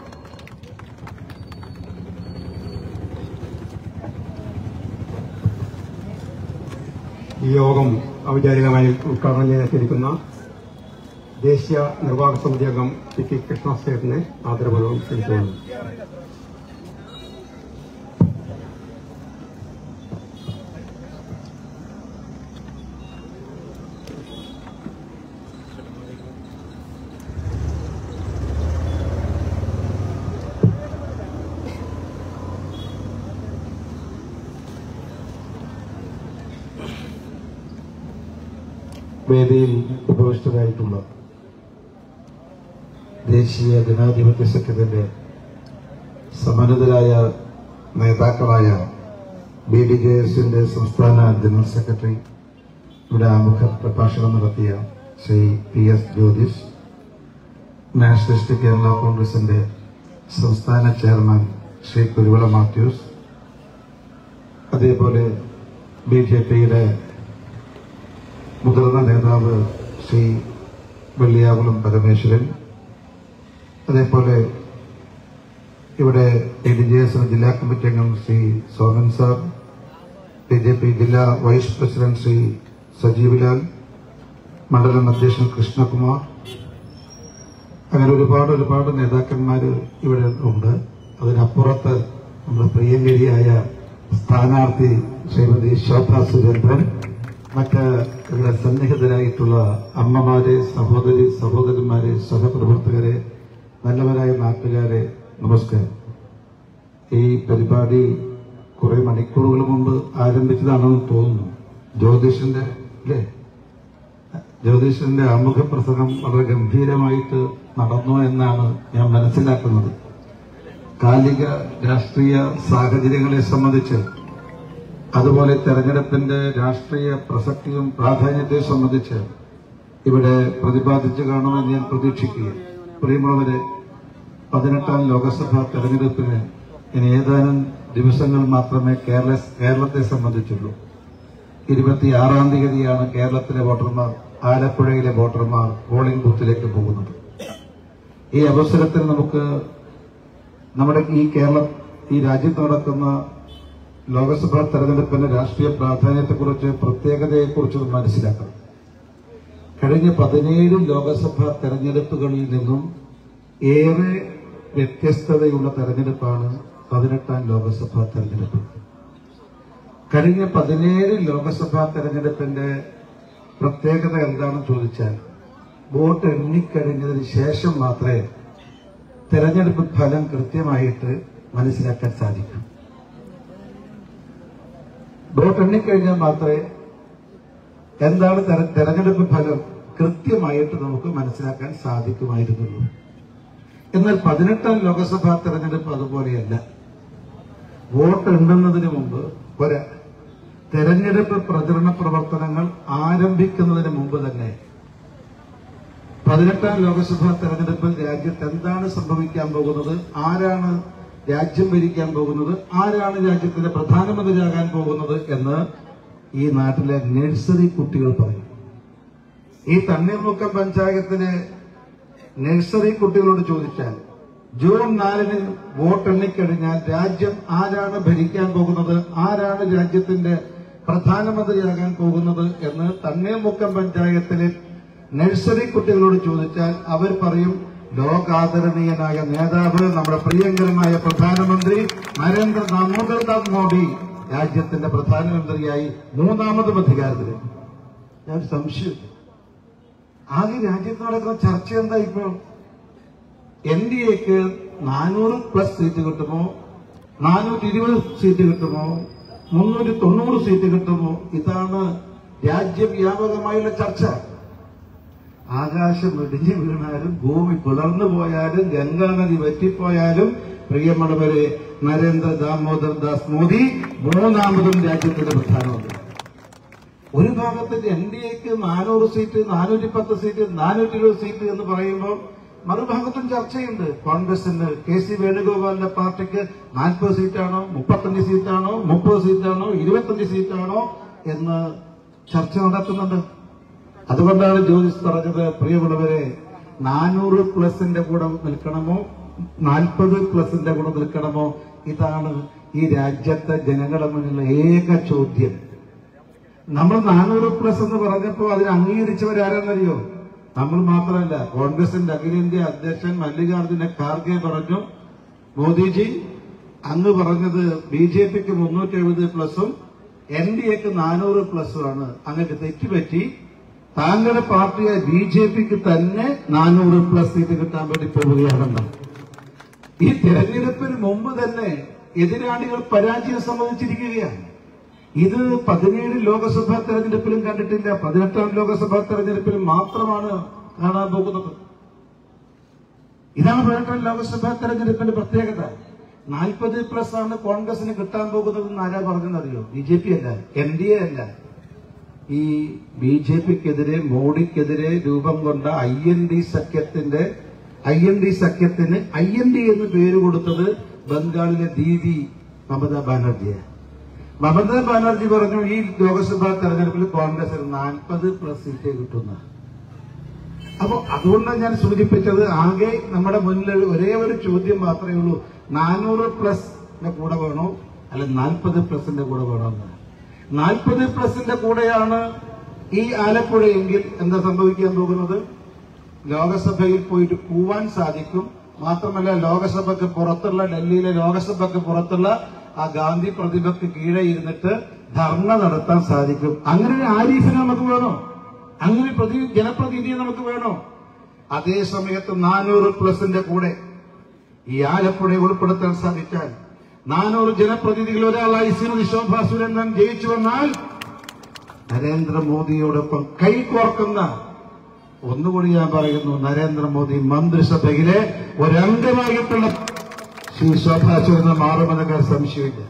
ഈ യോഗം ഔപചാരികമായി ഉദ്ഘാടനം ചെയ്തിരിക്കുന്ന ദേശീയ നിർവാഹക സമിതി അംഗം പി കെ കൃഷ്ണസേട്ടിനെ ആദരപൂർവ്വം ക്ഷണിച്ചുകൊള്ളുന്നു വേദിയിൽ ഉപവിഷ്ടരായിട്ടുള്ള ദേശീയ ജനാധിപത്യ സഖ്യത്തിന്റെ സമ്മന്നതരായ നേതാക്കളായ ബി ഡി ജെ എസിന്റെ സംസ്ഥാന ജനറൽ സെക്രട്ടറി ഇവിടെ ആമുഖ പ്രഭാഷണം നടത്തിയ Shri P S Jyothish nationalist Kerala കോൺഗ്രസിന്റെ സംസ്ഥാന ചെയർമാൻ ശ്രീ കുരുവിള മാത്യൂസ് അതേപോലെ ബി ജെ പിയുടെ മുതിർന്ന നേതാവ് ശ്രീ വെള്ളിയാകുളം പരമേശ്വരൻ അതേപോലെ ഇവിടെ എ ഡി ജെ എസ് ജില്ലാ കമ്മിറ്റി അംഗം Shri Soman sir B J P ജില്ലാ വൈസ് പ്രസിഡന്റ് ശ്രീ സജീവ് ലാൽ മണ്ഡലം അധ്യക്ഷൻ കൃഷ്ണകുമാർ അങ്ങനെ ഒരുപാട് ഒരുപാട് നേതാക്കന്മാർ ഇവിടെ ഉണ്ട് അതിനപ്പുറത്ത് നമ്മുടെ പ്രിയങ്കരിയായ സ്ഥാനാർത്ഥി ശ്രീമതി ശോഭ സുരേന്ദ്രൻ മറ്റ് ഇവിടെ സന്നിഹിതരായിട്ടുള്ള അമ്മമാരെ സഹോദരി സഹോദരന്മാരെ സഹപ്രവർത്തകരെ നല്ലവരായ നാട്ടുകാരെ നമസ്കാരം ഈ പരിപാടി കുറെ മണിക്കൂറുകൾ മുമ്പ് ആരംഭിച്ചതാണെന്ന് തോന്നുന്നു ജ്യോതിഷന്റെ അല്ലേ ജ്യോതിഷന്റെ ആമുഖ പ്രസംഗം വളരെ ഗംഭീരമായിട്ട് നടന്നു എന്നാണ് ഞാൻ മനസ്സിലാക്കുന്നത് കാലിക രാഷ്ട്രീയ സാഹചര്യങ്ങളെ സംബന്ധിച്ച് അതുപോലെ തെരഞ്ഞെടുപ്പിന്റെ രാഷ്ട്രീയ പ്രസക്തിയും പ്രാധാന്യത്തെ സംബന്ധിച്ച് ഇവിടെ പ്രതിപാദിച്ചു കാണുമെന്ന് ഞാൻ പ്രതീക്ഷിക്കുകയാണ് പ്രിയമുള്ളവരെ പതിനെട്ടാം ലോക്സഭാ തെരഞ്ഞെടുപ്പിന് ഇനി ഏതാനും ദിവസങ്ങൾ മാത്രമേ കേരള കേരളത്തെ സംബന്ധിച്ചുള്ളൂ ഇരുപത്തിയാറാം തീയതിയാണ് കേരളത്തിലെ വോട്ടർമാർ ആലപ്പുഴയിലെ വോട്ടർമാർ പോളിംഗ് ബൂത്തിലേക്ക് പോകുന്നത് ഈ അവസരത്തിൽ നമുക്ക് നമ്മുടെ ഈ കേരളം ഈ രാജ്യത്ത് നടക്കുന്ന ലോക്സഭാ തെരഞ്ഞെടുപ്പിന്റെ രാഷ്ട്രീയ പ്രാധാന്യത്തെക്കുറിച്ച് പ്രത്യേകതയെക്കുറിച്ച് ഒന്ന് മനസ്സിലാക്കണം കഴിഞ്ഞ പതിനേഴ് ലോക്സഭാ തെരഞ്ഞെടുപ്പുകളിൽ നിന്നും ഏറെ വ്യത്യസ്തതയുള്ള തെരഞ്ഞെടുപ്പാണ് പതിനെട്ടാം ലോക്സഭാ തെരഞ്ഞെടുപ്പ് കഴിഞ്ഞ പതിനേഴ് ലോക്സഭാ തെരഞ്ഞെടുപ്പിന്റെ പ്രത്യേകത എന്താണെന്ന് ചോദിച്ചാൽ വോട്ട് എണ്ണിക്കഴിഞ്ഞതിന് ശേഷം മാത്രമേ തെരഞ്ഞെടുപ്പ് ഫലം കൃത്യമായിട്ട് മനസ്സിലാക്കാൻ സാധിക്കൂ വോട്ട് എണ്ണിക്കഴിഞ്ഞാൽ മാത്രമേ എന്താണ് തെര- തെരഞ്ഞെടുപ്പ് ഫലം കൃത്യമായിട്ട് നമുക്ക് മനസ്സിലാക്കാൻ സാധിക്കുമായിരുന്നുള്ളൂ എന്നാൽ പതിനെട്ടാം ലോക്സഭാ തെരഞ്ഞെടുപ്പ് അതുപോലെയല്ല വോട്ട് എണ്ണുന്നതിന് മുമ്പ് ഒരു തെരഞ്ഞെടുപ്പ് പ്രചരണ പ്രവർത്തനങ്ങൾ ആരംഭിക്കുന്നതിന് മുമ്പ് തന്നെ പതിനെട്ടാം ലോക്സഭാ തെരഞ്ഞെടുപ്പിൽ രാജ്യത്ത് എന്താണ് സംഭവിക്കാൻ പോകുന്നത് ആരാണ് രാജ്യം ഭരിക്കാൻ പോകുന്നത് ആരാണ് രാജ്യത്തിന്റെ പ്രധാനമന്ത്രിയാകാൻ പോകുന്നത് എന്ന് ഈ നാട്ടിലെ നഴ്സറി കുട്ടികൾ പറയും ഈ തണ്ണീർമുക്കം പഞ്ചായത്തിലെ നഴ്സറി കുട്ടികളോട് ചോദിച്ചാൽ ജൂൺ നാലിന് വോട്ട് എണ്ണിക്കഴിഞ്ഞാൽ രാജ്യം ആരാണ് ഭരിക്കാൻ പോകുന്നത് ആരാണ് രാജ്യത്തിന്റെ പ്രധാനമന്ത്രിയാകാൻ പോകുന്നത് എന്ന് തണ്ണീർമുക്കം പഞ്ചായത്തിലെ നഴ്സറി കുട്ടികളോട് ചോദിച്ചാൽ അവർ പറയും ലോകാദരണീയനായ നേതാവ് നമ്മുടെ പ്രിയങ്കരനായ പ്രധാനമന്ത്രി നരേന്ദ്ര ദാമോദർദാസ് മോദി രാജ്യത്തിന്റെ പ്രധാനമന്ത്രിയായി മൂന്നാമതും അധികാരത്തിൽ ഞാൻ സംശയം ആകെ രാജ്യത്ത് നടക്കുന്ന ചർച്ച എന്താ ഇപ്പോൾ എൻ ഡി എക്ക് നാനൂറ് പ്ലസ് സീറ്റ് കിട്ടുമോ നാനൂറ്റി ഇരുപത് സീറ്റ് കിട്ടുമോ മുന്നൂറ്റി തൊണ്ണൂറ് സീറ്റ് കിട്ടുമോ ഇതാണ് രാജ്യവ്യാപകമായുള്ള ചർച്ച ആകാശം ഇടിഞ്ഞു വീണാലും ഭൂമി പിളർന്നു പോയാലും ഗംഗാനദി വറ്റിപ്പോയാലും പ്രിയമുള്ളവരെ നരേന്ദ്ര ദാമോദർ ദാസ് മോദി മൂന്നാമതും രാജ്യത്തിന്റെ പ്രധാനമന്ത്രി ഒരു ഭാഗത്ത് എൻ ഡി എക്ക് നാനൂറ് സീറ്റ് നാനൂറ്റി പത്ത് സീറ്റ് നാനൂറ്റി ഇരുപത് സീറ്റ് എന്ന് പറയുമ്പോൾ മറുഭാഗത്തും ചർച്ചയുണ്ട് കോൺഗ്രസിന് കെ സി വേണുഗോപാലിന്റെ പാർട്ടിക്ക് നാൽപ്പത് സീറ്റാണോ മുപ്പത്തഞ്ച് സീറ്റാണോ മുപ്പത് സീറ്റാണോ ഇരുപത്തഞ്ച് സീറ്റാണോ എന്ന് ചർച്ച നടത്തുന്നുണ്ട് അതുകൊണ്ടാണ് ജ്യോതിസ് പറഞ്ഞത് പ്രിയമുള്ളവരെ നാനൂറ് പ്ലസിന്റെ കൂടെ നിൽക്കണമോ നാൽപ്പത് പ്ലസിന്റെ കൂടെ നിൽക്കണമോ ഇതാണ് ഈ രാജ്യത്തെ ജനങ്ങളുടെ മുന്നിലുള്ള ഏക ചോദ്യം നമ്മൾ നാനൂറ് പ്ലസ് എന്ന് പറഞ്ഞപ്പോ അതിന് അംഗീകരിച്ചവരാരെന്നറിയോ നമ്മൾ മാത്രമല്ല കോൺഗ്രസിന്റെ അഖിലേന്ത്യാ അധ്യക്ഷൻ മല്ലികാർജുന ഖാർഗെ പറഞ്ഞു മോദിജി അങ്ങ് പറഞ്ഞത് ബി ജെ പിക്ക് മുന്നൂറ്റി എഴുപത് പ്ലസും എൻ ഡി എക്ക് നാനൂറ് പ്ലസും ആണ് അങ്ങക്ക് തെറ്റുപറ്റി താങ്കളുടെ പാർട്ടിയെ ബി ജെ പിക്ക് തന്നെ നാനൂറ് പ്ലസ് സീറ്റ് കിട്ടാൻ വേണ്ടി പോവുകയാണെന്ന് ഈ തെരഞ്ഞെടുപ്പിന് മുമ്പ് തന്നെ എതിരാളികൾ പരാജയം സമ്മതിച്ചിരിക്കുകയാണ് ഇത് പതിനേഴ് ലോക്സഭാ തെരഞ്ഞെടുപ്പിലും കണ്ടിട്ടില്ല പതിനെട്ടാം ലോക്സഭാ തെരഞ്ഞെടുപ്പിലും മാത്രമാണ് കാണാൻ പോകുന്നത് ഇതാണ് പതിനെട്ടാം ലോക്സഭാ തെരഞ്ഞെടുപ്പിന്റെ പ്രത്യേകത നാൽപ്പത് പ്ലസ് ആണ് കോൺഗ്രസിന് കിട്ടാൻ പോകുന്നതെന്ന് ആരാ പറഞ്ഞെന്നറിയോ ബി ജെ പി അല്ല എൻ ഡി എ അല്ല ഈ ബി ജെ പിക്കെതിരെ മോഡിക്കെതിരെ രൂപം കൊണ്ട ഐ എൻ ഡി സഖ്യത്തിന്റെ ഐ എൻ ഡി സഖ്യത്തിന് ഐ എൻ ഡി എന്ന് പേര് കൊടുത്തത് ബംഗാളിലെ ദീദി മമതാ ബാനർജിയാണ് മമതാ ബാനർജി പറഞ്ഞു ഈ ലോക്സഭാ തെരഞ്ഞെടുപ്പിൽ കോൺഗ്രസിന് നാൽപ്പത് പ്ലസ് സീറ്റേ കിട്ടുന്ന അപ്പൊ അതുകൊണ്ടാണ് ഞാൻ സൂചിപ്പിച്ചത് ആകെ നമ്മുടെ മുന്നിൽ ഒരേ ഒരു ചോദ്യം മാത്രമേ ഉള്ളൂ നാനൂറ് പ്ലസിന്റെ കൂടെ വേണോ അല്ല നാൽപ്പത് പ്ലസിന്റെ കൂടെ വേണോ എന്ന് നാൽപ്പത് പ്ലസിന്റെ കൂടെയാണ് ഈ ആലപ്പുഴയെങ്കിൽ എന്താ സംഭവിക്കാൻ പോകുന്നത് ലോകസഭയിൽ പോയിട്ട് കൂവാൻ സാധിക്കും മാത്രമല്ല ലോകസഭയ്ക്ക് പുറത്തുള്ള ഡൽഹിയിലെ ലോകസഭയ്ക്ക് പുറത്തുള്ള ആ ഗാന്ധി പ്രതിമയ്ക്ക് കീഴെ ഇരുന്നിട്ട് ധർണ നടത്താൻ സാധിക്കും അങ്ങനെ ഒരു ആരീഫിനെ നമുക്ക് വേണോ അങ്ങനെ ഒരു പ്രതി ജനപ്രതിനിധിയെ നമുക്ക് വേണോ അതേ സമയത്ത് നാനൂറ് പ്ലസിന്റെ കൂടെ ഈ ആലപ്പുഴയെ ഉൾപ്പെടുത്താൻ സാധിച്ചാൽ നാനൂറ് ജനപ്രതിനിധികൾ ഒരാളായി ശ്രീമതി ശോഭാ സുരേന്ദ്രൻ ജയിച്ചു വന്നാൽ നരേന്ദ്രമോദിയോടൊപ്പം കൈകോർക്കുന്ന ഒന്നുകൂടി ഞാൻ പറയുന്നു നരേന്ദ്രമോദി മന്ത്രിസഭയിലെ ഒരംഗമായിട്ടുള്ള ശ്രീ ശോഭാ സുരേന്ദ്രൻ മാറുമെന്ന കാര്യം സംശയമില്ല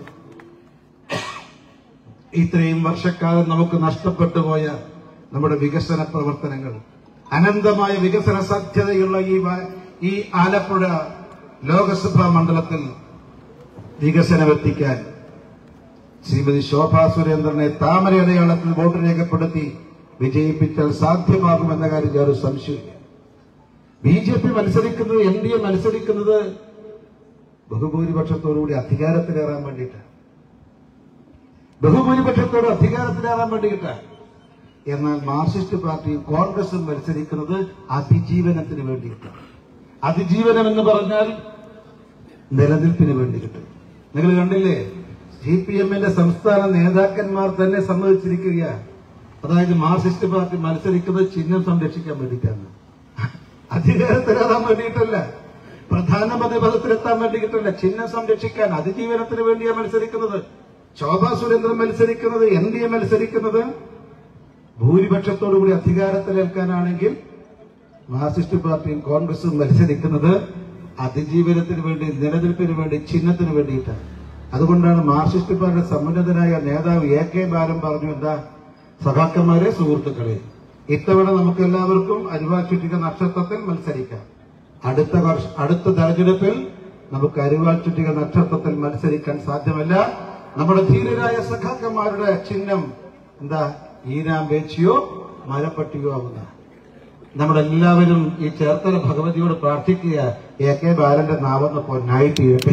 ഇത്രയും വർഷക്കാലം നമുക്ക് നഷ്ടപ്പെട്ടു പോയ നമ്മുടെ വികസന പ്രവർത്തനങ്ങൾ അനന്തമായ വികസന സാധ്യതയുള്ള ഈ വ- ഈ ആലപ്പുഴ ലോകസഭാ മണ്ഡലത്തിൽ വികസനമെത്തിക്കാൻ ശ്രീമതി ശോഭാ സുരേന്ദ്രനെ താമര അടയാളത്തിൽ വോട്ട് രേഖപ്പെടുത്തി വിജയിപ്പിച്ചാൽ സാധ്യമാകുമെന്ന കാര്യം യാതൊരു സംശയമില്ല ബി ജെ പി മത്സരിക്കുന്നത് എൻ ഡി എ മത്സരിക്കുന്നത് ബഹുഭൂരിപക്ഷത്തോടുകൂടി അധികാരത്തിലേറാൻ വേണ്ടിയിട്ടാണ് ബഹുഭൂരിപക്ഷത്തോട് അധികാരത്തിലേറാൻ വേണ്ടിയിട്ടാണ് എന്നാൽ മാർക്സിസ്റ്റ് പാർട്ടിയും കോൺഗ്രസും മത്സരിക്കുന്നത് അതിജീവനത്തിന് വേണ്ടിയിട്ടാണ് അതിജീവനം എന്ന് പറഞ്ഞാൽ നിലനിൽപ്പിന് വേണ്ടി കിട്ടും നിങ്ങൾ കണ്ടില്ലേ സി പി എമ്മിന്റെ സംസ്ഥാന നേതാക്കന്മാർ തന്നെ സമ്മതിച്ചിരിക്കുകയാണ് അതായത് മാർക്സിസ്റ്റ് പാർട്ടി മത്സരിക്കുന്നത് ചിഹ്നം സംരക്ഷിക്കാൻ വേണ്ടിയിട്ടാണ് അധികാരത്തിലെത്താൻ വേണ്ടിയിട്ടല്ല പ്രധാനമന്ത്രി പദത്തിലെത്താൻ വേണ്ടിയിട്ടല്ല ചിഹ്നം സംരക്ഷിക്കാൻ അതിജീവനത്തിന് വേണ്ടിയാണ് മത്സരിക്കുന്നത് ശോഭാ സുരേന്ദ്രൻ മത്സരിക്കുന്നത് എൻ ഡി എ മത്സരിക്കുന്നത് ഭൂരിപക്ഷത്തോടുകൂടി അധികാരത്തിലേൽക്കാനാണെങ്കിൽ മാർക്സിസ്റ്റ് പാർട്ടിയും കോൺഗ്രസും മത്സരിക്കുന്നത് അതിജീവനത്തിന് വേണ്ടി നിലനിൽപ്പിന് വേണ്ടി ചിഹ്നത്തിന് വേണ്ടിയിട്ടാണ് അതുകൊണ്ടാണ് മാർക്സിസ്റ്റ് പാർട്ടിയുടെ സമുന്നതനായ നേതാവ് എ കെ ബാലൻ പറഞ്ഞു എന്താ സഖാക്കന്മാരെ സുഹൃത്തുക്കളെ ഇത്തവണ നമുക്ക് എല്ലാവർക്കും അരുവാ ചുറ്റിക നക്ഷത്രത്തിൽ മത്സരിക്കാം അടുത്ത വർഷ അടുത്ത തെരഞ്ഞെടുപ്പിൽ നമുക്ക് അരിവാൾ ചുറ്റിക നക്ഷത്രത്തിൽ മത്സരിക്കാൻ സാധ്യമല്ല നമ്മുടെ ധീരരായ സഖാക്കന്മാരുടെ ചിഹ്നം എന്താ ഈനാം വേച്ചിയോ മരപ്പട്ടിയോ ആവുന്ന നമ്മളെല്ലാവരും ഈ ചേർത്തല ഭഗവതിയോട് പ്രാർത്ഥിക്കുക എ കെ ബാലന്റെ നാവെന്ന് പൊന്നായി തീരട്ടെ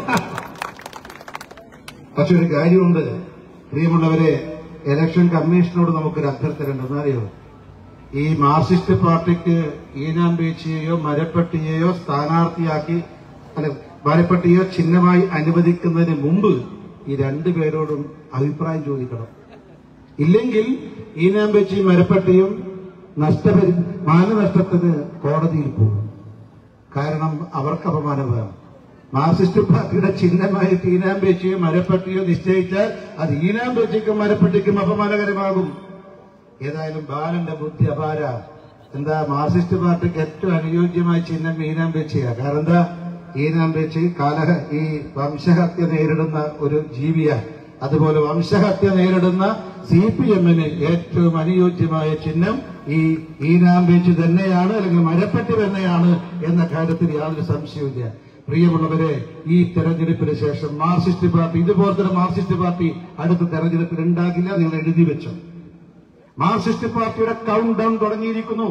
പക്ഷെ ഒരു കാര്യമുണ്ട് പ്രിയമുള്ളവരെ ഇലക്ഷൻ കമ്മീഷനോട് നമുക്കൊരു അഭ്യർത്ഥന അറിയോ ഈ മാർക്സിസ്റ്റ് പാർട്ടിക്ക് ഈനാം ബീച്ചിയെയോ മരപ്പട്ടിയെയോ സ്ഥാനാർത്ഥിയാക്കി അല്ല മരപ്പട്ടിയോ ചിഹ്നമായി അനുവദിക്കുന്നതിന് മുമ്പ് ഈ രണ്ടുപേരോടും അഭിപ്രായം ചോദിക്കണം ഇല്ലെങ്കിൽ ഈനാം ബീച്ചിയും മരപ്പട്ടിയും നഷ്ടപരി മാനനഷ്ടത്തിന് കോടതിയിൽ പോകും കാരണം അവർക്ക് അപമാനമാണ് മാർക്സിസ്റ്റ് പാർട്ടിയുടെ ചിഹ്നമായി ഈനാം ബേച്ചിയോ മരപ്പട്ടിയോ നിശ്ചയിച്ചാൽ അത് ഈനാം ബേച്ചിക്കും മരപ്പട്ടിക്കും അപമാനകരമാകും ഏതായാലും ബാലന്റെ ബുദ്ധി അപാര എന്താ മാർക്സിസ്റ്റ് പാർട്ടിക്ക് ഏറ്റവും അനുയോജ്യമായ ചിഹ്നം ഈനാം ബേച്ചിയാ കാരണം എന്താ ഈനാം ബേച്ചി കാലഹ ഈ വംശഹത്യ നേരിടുന്ന ഒരു ജീവിയാ അതുപോലെ വംശഹത്യ നേരിടുന്ന സി പി എമ്മിന് ഏറ്റവും അനുയോജ്യമായ ചിഹ്നം ഈ ഈനാം ബേച്ച് തന്നെയാണ് അല്ലെങ്കിൽ മരപ്പട്ടി തന്നെയാണ് എന്ന കാര്യത്തിൽ യാതൊരു സംശയവുമില്ല പ്രിയമുള്ളവരെ ഈ തെരഞ്ഞെടുപ്പിന് ശേഷം മാർക്സിസ്റ്റ് പാർട്ടി ഇതുപോലത്തെ ഒരു മാർക്സിസ്റ്റ് പാർട്ടി അടുത്ത തെരഞ്ഞെടുപ്പിൽ ഉണ്ടാകില്ല നിങ്ങൾ എഴുതി വെച്ചു മാർക്സിസ്റ്റ് പാർട്ടിയുടെ കൗണ്ട് ഡൗൺ തുടങ്ങിയിരിക്കുന്നു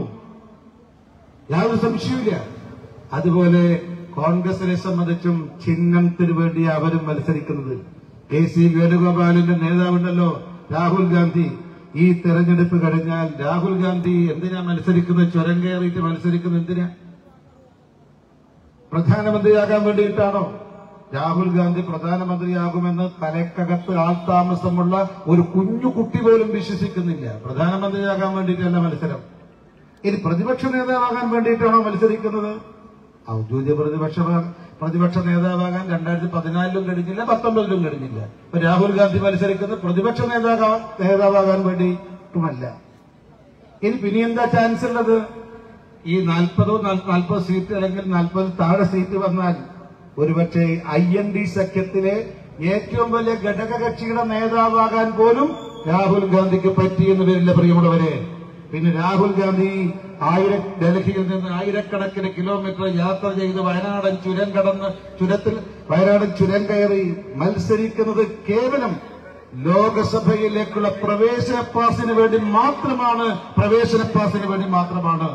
യാതൊരു സംശയവുമില്ല അതുപോലെ കോൺഗ്രസിനെ സംബന്ധിച്ചും ചിഹ്നത്തിന് വേണ്ടി അവരും മത്സരിക്കുന്നത് കെ സി വേണുഗോപാലിന്റെ നേതാവുണ്ടല്ലോ രാഹുൽ ഗാന്ധി ഈ തെരഞ്ഞെടുപ്പ് കഴിഞ്ഞാൽ രാഹുൽ ഗാന്ധി എന്തിനാ മത്സരിക്കുന്നത് ചുരം കയറിയിട്ട് മത്സരിക്കുന്നത് എന്തിനാ പ്രധാനമന്ത്രിയാകാൻ വേണ്ടിയിട്ടാണോ രാഹുൽ ഗാന്ധി പ്രധാനമന്ത്രിയാകുമെന്ന് തലക്കകത്ത് ആൾതാമസമുള്ള ഒരു കുഞ്ഞു കുട്ടി പോലും വിശ്വസിക്കുന്നില്ല പ്രധാനമന്ത്രിയാകാൻ വേണ്ടിയിട്ടല്ല മത്സരം ഇനി പ്രതിപക്ഷ നേതാവാകാൻ വേണ്ടിയിട്ടാണോ മത്സരിക്കുന്നത് ഔദ്യോഗിക പ്രതിപക്ഷ പ്രതിപക്ഷ നേതാവാകാൻ രണ്ടായിരത്തി പതിനാലിലും കഴിഞ്ഞില്ല പത്തൊമ്പതിലും കഴിഞ്ഞില്ല ഇപ്പൊ രാഹുൽ ഗാന്ധി മത്സരിക്കുന്നത് പ്രതിപക്ഷ നേതാകാ നേതാവാകാൻ വേണ്ടിയിട്ടുമല്ല ഇനി പിന്നെ എന്താ ചാൻസ് ഉള്ളത് ഈ നാൽപ്പതോ നാൽപ്പത് സീറ്റ് അല്ലെങ്കിൽ നാൽപ്പത് താഴെ സീറ്റ് വന്നാൽ ഒരുപക്ഷെ ഐ എൻ ഡി സഖ്യത്തിലെ ഏറ്റവും വലിയ ഘടകകക്ഷിയുടെ നേതാവാകാൻ പോലും രാഹുൽ ഗാന്ധിക്ക് പറ്റിയെന്ന് വരില്ല പ്രിയമുള്ളവരെ പിന്നെ രാഹുൽ ഗാന്ധി ആയിര ഡൽഹിയിൽ നിന്ന് ആയിരക്കണക്കിന് കിലോമീറ്റർ യാത്ര ചെയ്ത് വയനാടൻ ചുരം കടന്ന് ചുരത്തിൽ വയനാടൻ ചുരം കയറി മത്സരിക്കുന്നത് കേവലം ലോകസഭയിലേക്കുള്ള പ്രവേശന പാസിന് വേണ്ടി മാത്രമാണ് പ്രവേശന പാസിന് വേണ്ടി മാത്രമാണ്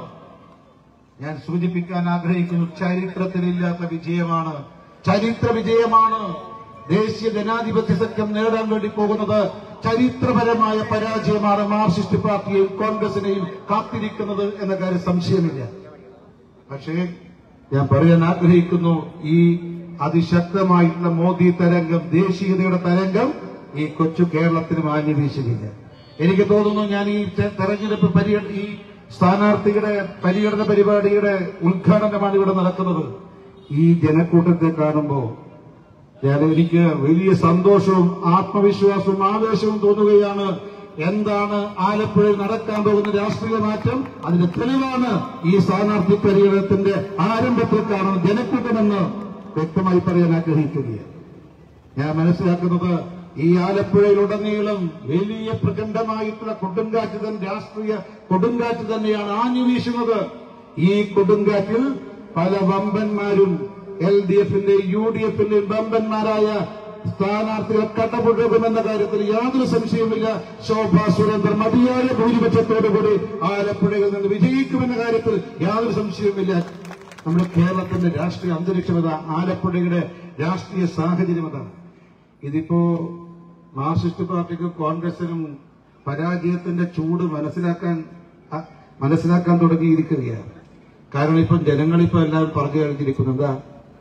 ഞാൻ സൂചിപ്പിക്കാൻ ആഗ്രഹിക്കുന്നു ചരിത്രത്തിലില്ലാത്ത വിജയമാണ് ചരിത്ര വിജയമാണ് ദേശീയ ജനാധിപത്യ സഖ്യം നേടാൻ വേണ്ടി പോകുന്നത് ചരിത്രപരമായ പരാജയമാണ് മാർക്സിസ്റ്റ് പാർട്ടിയെയും കോൺഗ്രസിനെയും കാത്തിരിക്കുന്നത് എന്ന കാര്യം സംശയമില്ല പക്ഷേ ഞാൻ പറയാൻ ആഗ്രഹിക്കുന്നു ഈ അതിശക്തമായിട്ടുള്ള മോദി തരംഗം ദേശീയതയുടെ തരംഗം ഈ കൊച്ചു കേരളത്തിന് മാന്യ വീശുകയില്ല എനിക്ക് തോന്നുന്നു ഞാൻ ഈ തെ- തെരഞ്ഞെടുപ്പ് പര്യ ഈ സ്ഥാനാർത്ഥിയുടെ പര്യടന പരിപാടിയുടെ ഉദ്ഘാടനമാണ് ഇവിടെ നടക്കുന്നത് ഈ ജനക്കൂട്ടത്തെ കാണുമ്പോൾ ഞാൻ എനിക്ക് വലിയ സന്തോഷവും ആത്മവിശ്വാസവും ആവേശവും തോന്നുകയാണ് എന്താണ് ആലപ്പുഴയിൽ നടക്കാൻ പോകുന്ന രാഷ്ട്രീയ മാറ്റം അതിന്റെ തെളിവാണ് ഈ സ്ഥാനാർത്ഥി പര്യടനത്തിന്റെ ആരംഭത്തിൽ കാണുന്ന ജനക്കൂട്ടമെന്ന് വ്യക്തമായി പറയാൻ ആഗ്രഹിക്കുകയാണ് ഞാൻ മനസ്സിലാക്കുന്നത് ഈ ആലപ്പുഴയിലുടനീളം വലിയ പ്രചണ്ഡമായിട്ടുള്ള കൊടുങ്കാറ്റ് തന്നെ രാഷ്ട്രീയ കൊടുങ്കാറ്റ് തന്നെയാണ് ആഞ്ഞു വീശുന്നത് ഈ കൊടുങ്കാറ്റിൽ പല വമ്പന്മാരും എൽ ഡി എഫിന്റെയും യു ഡി എഫിന്റെയും വമ്പന്മാരായ സ്ഥാനാർത്ഥികൾ കടപുഴകുമെന്ന കാര്യത്തിൽ യാതൊരു സംശയവുമില്ല ശോഭാ സുരേന്ദ്രൻ മതിയായ ഭൂരിപക്ഷത്തോടുകൂടി ആലപ്പുഴയിൽ നിന്ന് വിജയിക്കുമെന്ന കാര്യത്തിൽ യാതൊരു സംശയവുമില്ല നമ്മുടെ കേരളത്തിന്റെ രാഷ്ട്രീയ അന്തരീക്ഷമത ആലപ്പുഴയുടെ രാഷ്ട്രീയ സാഹചര്യമത ഇതിപ്പോ മാർക്സിസ്റ്റ് പാർട്ടിക്കും കോൺഗ്രസിനും പരാജയത്തിന്റെ ചൂട് മനസ്സിലാക്കാൻ അ- മനസ്സിലാക്കാൻ തുടങ്ങിയിരിക്കുകയാണ് കാരണം ഇപ്പം ജനങ്ങളിപ്പോ എല്ലാവരും പറഞ്ഞു കഴിഞ്ഞിരിക്കുന്നു എന്താ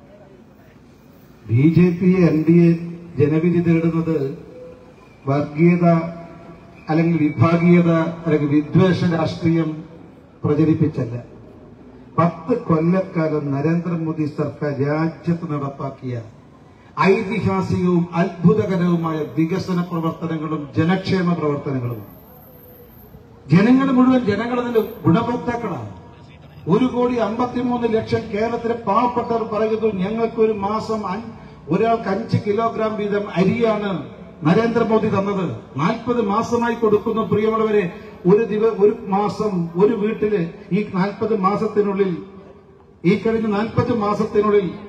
B J P N D A ജനവിധി തേടുന്നത് വർഗീയത അല്ലെങ്കിൽ വിഭാഗീയത അല്ലെങ്കിൽ വിദ്വേഷ രാഷ്ട്രീയം പ്രചരിപ്പിച്ചല്ല പത്ത് കൊല്ലക്കാലം നരേന്ദ്രമോദി സർക്കാർ രാജ്യത്ത് നടപ്പാക്കിയ ഐതിഹാസികവും അത്ഭുതകരവുമായ വികസന പ്രവർത്തനങ്ങളും ജനക്ഷേമ പ്രവർത്തനങ്ങളും ജനങ്ങൾ മുഴുവൻ ജനങ്ങളതിൽ ഗുണഭോക്താക്കളാണ് ഒരു കോടി അമ്പത്തിമൂന്ന് ലക്ഷം കേരളത്തിലെ പാവപ്പെട്ടവർ പറയുന്നു ഞങ്ങൾക്ക് ഒരു മാസം അൻ- ഒരാൾക്ക് അഞ്ച് കിലോഗ്രാം വീതം അരിയാണ് നരേന്ദ്രമോദി തന്നത് നാൽപ്പത് മാസമായി കൊടുക്കുന്ന പ്രിയമുള്ളവരെ ഒരു ദിവ ഒരു മാസം ഒരു വീട്ടില് ഈ നാൽപ്പത് മാസത്തിനുള്ളിൽ ഈ കഴിഞ്ഞ നാൽപ്പത് മാസത്തിനുള്ളിൽ